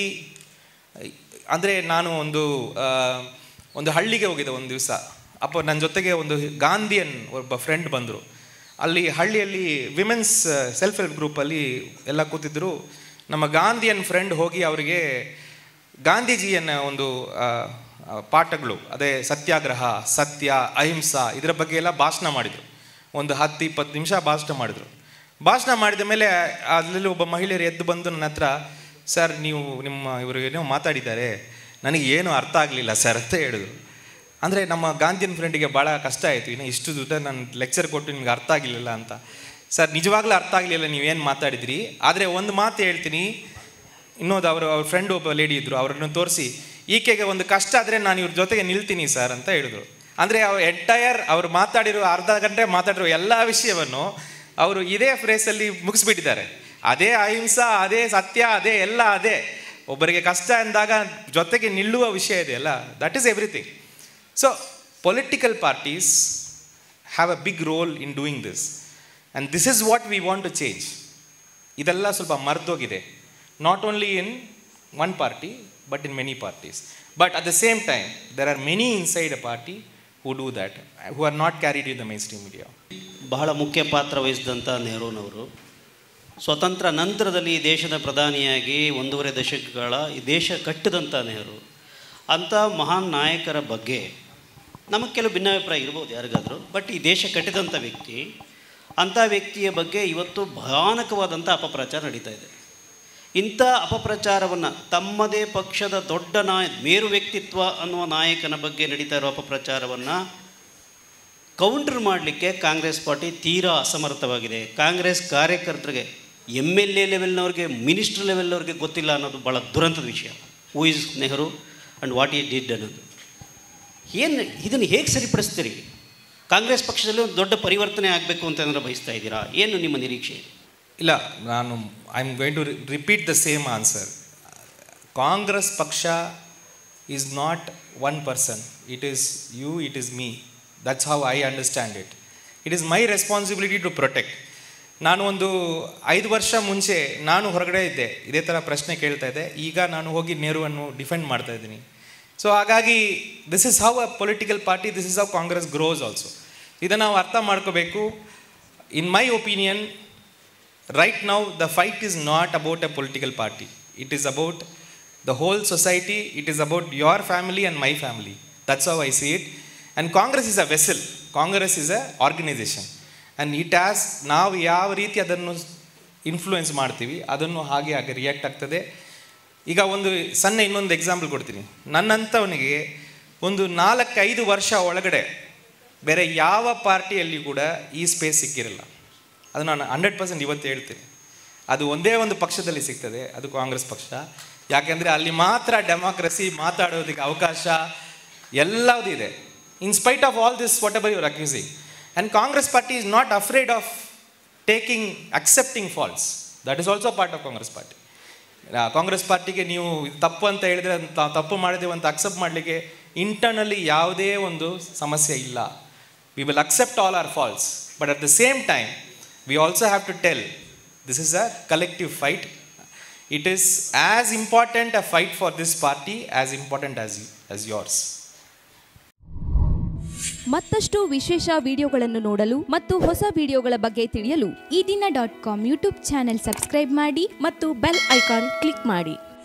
ಅಂದರೆ ನಾನು ಒಂದು ಆ, ಒಂದು ಹಳ್ಳಿಗೆ ಹೋಗಿದ್ದೆ ಒಂದು ದಿವಸ ಅಪ್ಪ ನನ್ನ ಜೊತೆಗೆ ಒಂದು ಗಾಂಧಿಯನ್ ಒಬ್ಬ ಫ್ರೆಂಡ್ ಬಂದರು ಅಲ್ಲಿ ಹಳ್ಳಿಯಲ್ಲಿ ವಿಮೆನ್ಸ್ ಸೆಲ್ಫ್ ಹೆಲ್ಪ್ ಗ್ರೂಪಲ್ಲಿ ಎಲ್ಲ ಕೂತಿದ್ದರು ನಮ್ಮ ಗಾಂಧಿಯನ್ ಫ್ರೆಂಡ್ ಹೋಗಿ ಅವರಿಗೆ ಗಾಂಧೀಜಿಯನ್ನ ಒಂದು ಆ, ಆ, ಪಾಠಗಳು ಅದೇ ಸತ್ಯಾಗ್ರಹ ಸತ್ಯ ಅಹಿಂಸಾ ಇದರ ಬಗ್ಗೆ ಎಲ್ಲ ಭಾಷಣ ಮಾಡಿದರು ಒಂದು ಹತ್ತು ಇಪ್ಪತ್ತು ನಿಮಿಷ ಭಾಷಣ ಮಾಡಿದರು ಭಾಷಣ ಮಾಡಿದ ಮೇಲೆ ಅಲ್ಲಿ ಒಬ್ಬ ಮಹಿಳೆಯರು ಎದ್ದು ಬಂದು ನನ್ನ ಹತ್ರ ಸರ್ ನೀವು ನಿಮ್ಮ ಇವರು ಏನೋ ಮಾತಾಡಿದ್ದಾರೆ ನನಗೆ ಏನು ಅರ್ಥ ಆಗಲಿಲ್ಲ ಸರ್ ಅಂತ ಹೇಳಿದ್ರು ಅಂದರೆ ನಮ್ಮ ಗಾಂಧಿಯನ್ ಫ್ರೆಂಡಿಗೆ ಭಾಳ ಕಷ್ಟ ಆಯಿತು ಇನ್ನು ಇಷ್ಟು ದುಡ್ಡ ನಾನು ಲೆಕ್ಚರ್ ಕೊಟ್ಟು ನಿಮ್ಗೆ ಅರ್ಥ ಆಗಲಿಲ್ಲ ಅಂತ ಸರ್ ನಿಜವಾಗ್ಲೂ ಅರ್ಥ ಆಗಲಿಲ್ಲ ನೀವೇನು ಮಾತಾಡಿದ್ರಿ ಆದರೆ ಒಂದು ಮಾತು ಹೇಳ್ತೀನಿ ಇನ್ನೊಂದು ಅವರು ಅವ್ರ ಫ್ರೆಂಡ್ ಒಬ್ಬ ಲೇಡಿ ಇದ್ದರು ಅವರನ್ನು ತೋರಿಸಿ ಈಕೆಗೆ ಒಂದು ಕಷ್ಟ ಆದರೆ ನಾನು ಇವ್ರ ಜೊತೆಗೆ ನಿಲ್ತೀನಿ ಸರ್ ಅಂತ ಹೇಳಿದ್ರು ಅಂದರೆ ಅವ್ರು ಎಂಟೈರ್ ಅವ್ರು ಮಾತಾಡಿರೋ ಅರ್ಧ ಗಂಟೆ ಮಾತಾಡಿರೋ ಎಲ್ಲ ವಿಷಯವನ್ನು ಅವರು ಇದೇ ಫ್ರೇಸಲ್ಲಿ ಮುಗಿಸ್ಬಿಟ್ಟಿದ್ದಾರೆ ಅದೇ ಅಹಿಂಸಾ ಅದೇ ಸತ್ಯ ಅದೇ ಎಲ್ಲ ಅದೇ ಒಬ್ಬರಿಗೆ ಕಷ್ಟ ಎಂದಾಗ ಜೊತೆಗೆ ನಿಲ್ಲುವ ವಿಷಯ ಇದೆಯಲ್ಲ that is everything so political parties have a big role in doing this and this is what we want to change ಇದೆಲ್ಲ ಸ್ವಲ್ಪ ಮರೆದೋಗಿದೆ not only in one party but in many parties but at the same time there are many inside a party who do that who are not carried in the mainstream media ಬಹಳ ಮುಖ್ಯ ಪಾತ್ರ ವಹಿಸಿದಂಥ ನೆಹರೂನವರು ಸ್ವತಂತ್ರ ನಂತರದಲ್ಲಿ ಈ ದೇಶದ ಪ್ರಧಾನಿಯಾಗಿ ಒಂದೂವರೆ ದಶಕಗಳ ಈ ದೇಶ ಕಟ್ಟಿದಂಥ ನೆಹರು ಅಂಥ ಮಹಾನ್ ನಾಯಕರ ಬಗ್ಗೆ ನಮಗೆ ಕೆಲವು ಭಿನ್ನಾಭಿಪ್ರಾಯ ಇರ್ಬೋದು ಯಾರಿಗಾದರೂ ಬಟ್ ಈ ದೇಶ ಕಟ್ಟಿದಂಥ ವ್ಯಕ್ತಿ ಅಂಥ ವ್ಯಕ್ತಿಯ ಬಗ್ಗೆ ಇವತ್ತು ಭಯಾನಕವಾದಂಥ ಅಪಪ್ರಚಾರ ನಡೀತಾ ಇದೆ ಇಂಥ ಅಪಪ್ರಚಾರವನ್ನು ತಮ್ಮದೇ ಪಕ್ಷದ ದೊಡ್ಡ ನಾಯ ಮೇರು ವ್ಯಕ್ತಿತ್ವ ಅನ್ನುವ ನಾಯಕನ ಬಗ್ಗೆ ನಡೀತಾ ಇರೋ ಅಪಪ್ರಚಾರವನ್ನು ಕೌಂಟರ್ ಮಾಡಲಿಕ್ಕೆ ಕಾಂಗ್ರೆಸ್ ಪಾರ್ಟಿ ತೀರಾ ಅಸಮರ್ಥವಾಗಿದೆ ಕಾಂಗ್ರೆಸ್ ಕಾರ್ಯಕರ್ತರಿಗೆ ಎಮ್ ಎಲ್ ಎ ಲೆವೆಲ್ನವ್ರಿಗೆ ಮಿನಿಸ್ಟರ್ ಲೆವೆಲ್ನವ್ರಿಗೆ ಗೊತ್ತಿಲ್ಲ ಅನ್ನೋದು ಭಾಳ ದುರಂತದ ವಿಷಯ who is Nehru and what he did ಅನ್ನೋದು ಏನು ಇದನ್ನು ಹೇಗೆ ಸರಿಪಡಿಸ್ತೀರಿ ಕಾಂಗ್ರೆಸ್ ಪಕ್ಷದಲ್ಲಿ ಒಂದು ದೊಡ್ಡ ಪರಿವರ್ತನೆ ಆಗಬೇಕು ಅಂತಂದ್ರೆ ಬಯಸ್ತಾ ಇದ್ದೀರಾ ಏನು ನಿಮ್ಮ ನಿರೀಕ್ಷೆ ಇಲ್ಲ ನಾನು I am going to repeat the same answer Congress ಪಕ್ಷ is not one person it is you it is me that's how I understand it it is my responsibility to protect ನಾನು ಒಂದು ಐದು ವರ್ಷ ಮುಂಚೆ ನಾನು ಹೊರಗಡೆ ಇದ್ದೆ ಇದೇ ಥರ ಪ್ರಶ್ನೆ ಕೇಳ್ತಾ ಇದ್ದೆ ಈಗ ನಾನು ಹೋಗಿ ನೆಹರುವನ್ನು ಡಿಫೆಂಡ್ ಮಾಡ್ತಾ ಇದ್ದೀನಿ ಸೊ ಹಾಗಾಗಿ this is how a political party this is how Congress grows also ಇದನ್ನು ನಾವು ಅರ್ಥ ಮಾಡ್ಕೋಬೇಕು in my opinion right now the fight is not about a political party it is about the whole society it is about your family and my family that's how i see it and congress is a vessel congress is a organization and it has ನಾವು ಯಾವ ರೀತಿ ಅದನ್ನು influence ಮಾಡ್ತೀವಿ ಅದನ್ನು ಹಾಗೆ ಹಾಗೆ react ಆಗ್ತದೆ ಈಗ ಒಂದು ಸಣ್ಣ ಇನ್ನೊಂದು ಎಕ್ಸಾಂಪಲ್ ಕೊಡ್ತೀನಿ ನನ್ನಂಥವನಿಗೆ ಒಂದು ನಾಲ್ಕೈದು ವರ್ಷ ಒಳಗಡೆ ಬೇರೆ ಯಾವ ಪಾರ್ಟಿಯಲ್ಲಿ ಕೂಡ ಈ ಸ್ಪೇಸ್ ಸಿಕ್ಕಿರಲ್ಲ ಅದು ನಾನು ಹಂಡ್ರೆಡ್ ಪರ್ಸೆಂಟ್ ಇವತ್ತು ಹೇಳ್ತೀನಿ ಅದು ಒಂದೇ ಒಂದು ಪಕ್ಷದಲ್ಲಿ ಸಿಗ್ತದೆ ಅದು ಕಾಂಗ್ರೆಸ್ ಪಕ್ಷ ಯಾಕೆಂದರೆ ಅಲ್ಲಿ ಮಾತ್ರ ಡೆಮಾಕ್ರಸಿ ಮಾತಾಡೋದಕ್ಕೆ ಅವಕಾಶ ಎಲ್ಲದೂ ಇದೆ in spite of all this whatever your accusing and Congress party is not afraid of taking accepting faults that is also part of Congress party Congress ಪಾರ್ಟಿಗೆ ನೀವು ಇದು ತಪ್ಪು ಅಂತ ಹೇಳಿದ್ರೆ ಅದ್ನ ತಾವು ತಪ್ಪು ಮಾಡಿದ್ದೇವೆ ಅಂತ ಅಕ್ಸೆಪ್ಟ್ ಮಾಡಲಿಕ್ಕೆ ಇಂಟರ್ನಲ್ಲಿ ಯಾವುದೇ ಒಂದು ಸಮಸ್ಯೆ ಇಲ್ಲ we will accept all our faults but at the same time we also have to tell this is a collective fight it is as important a fight for this party as important as as yours ಮತ್ತಷ್ಟು ವಿಶೇಷ ವಿಡಿಯೋಗಳನ್ನು ನೋಡಲು ಮತ್ತು ಹೊಸ ವಿಡಿಯೋಗಳ ಬಗ್ಗೆ ತಿಳಿಯಲು ಈ ದಿನ dot com YouTube channel subscribe ಮಾಡಿ ಮತ್ತು ಬೆಲ್ ಐಕಾನ್ ಕ್ಲಿಕ್ ಮಾಡಿ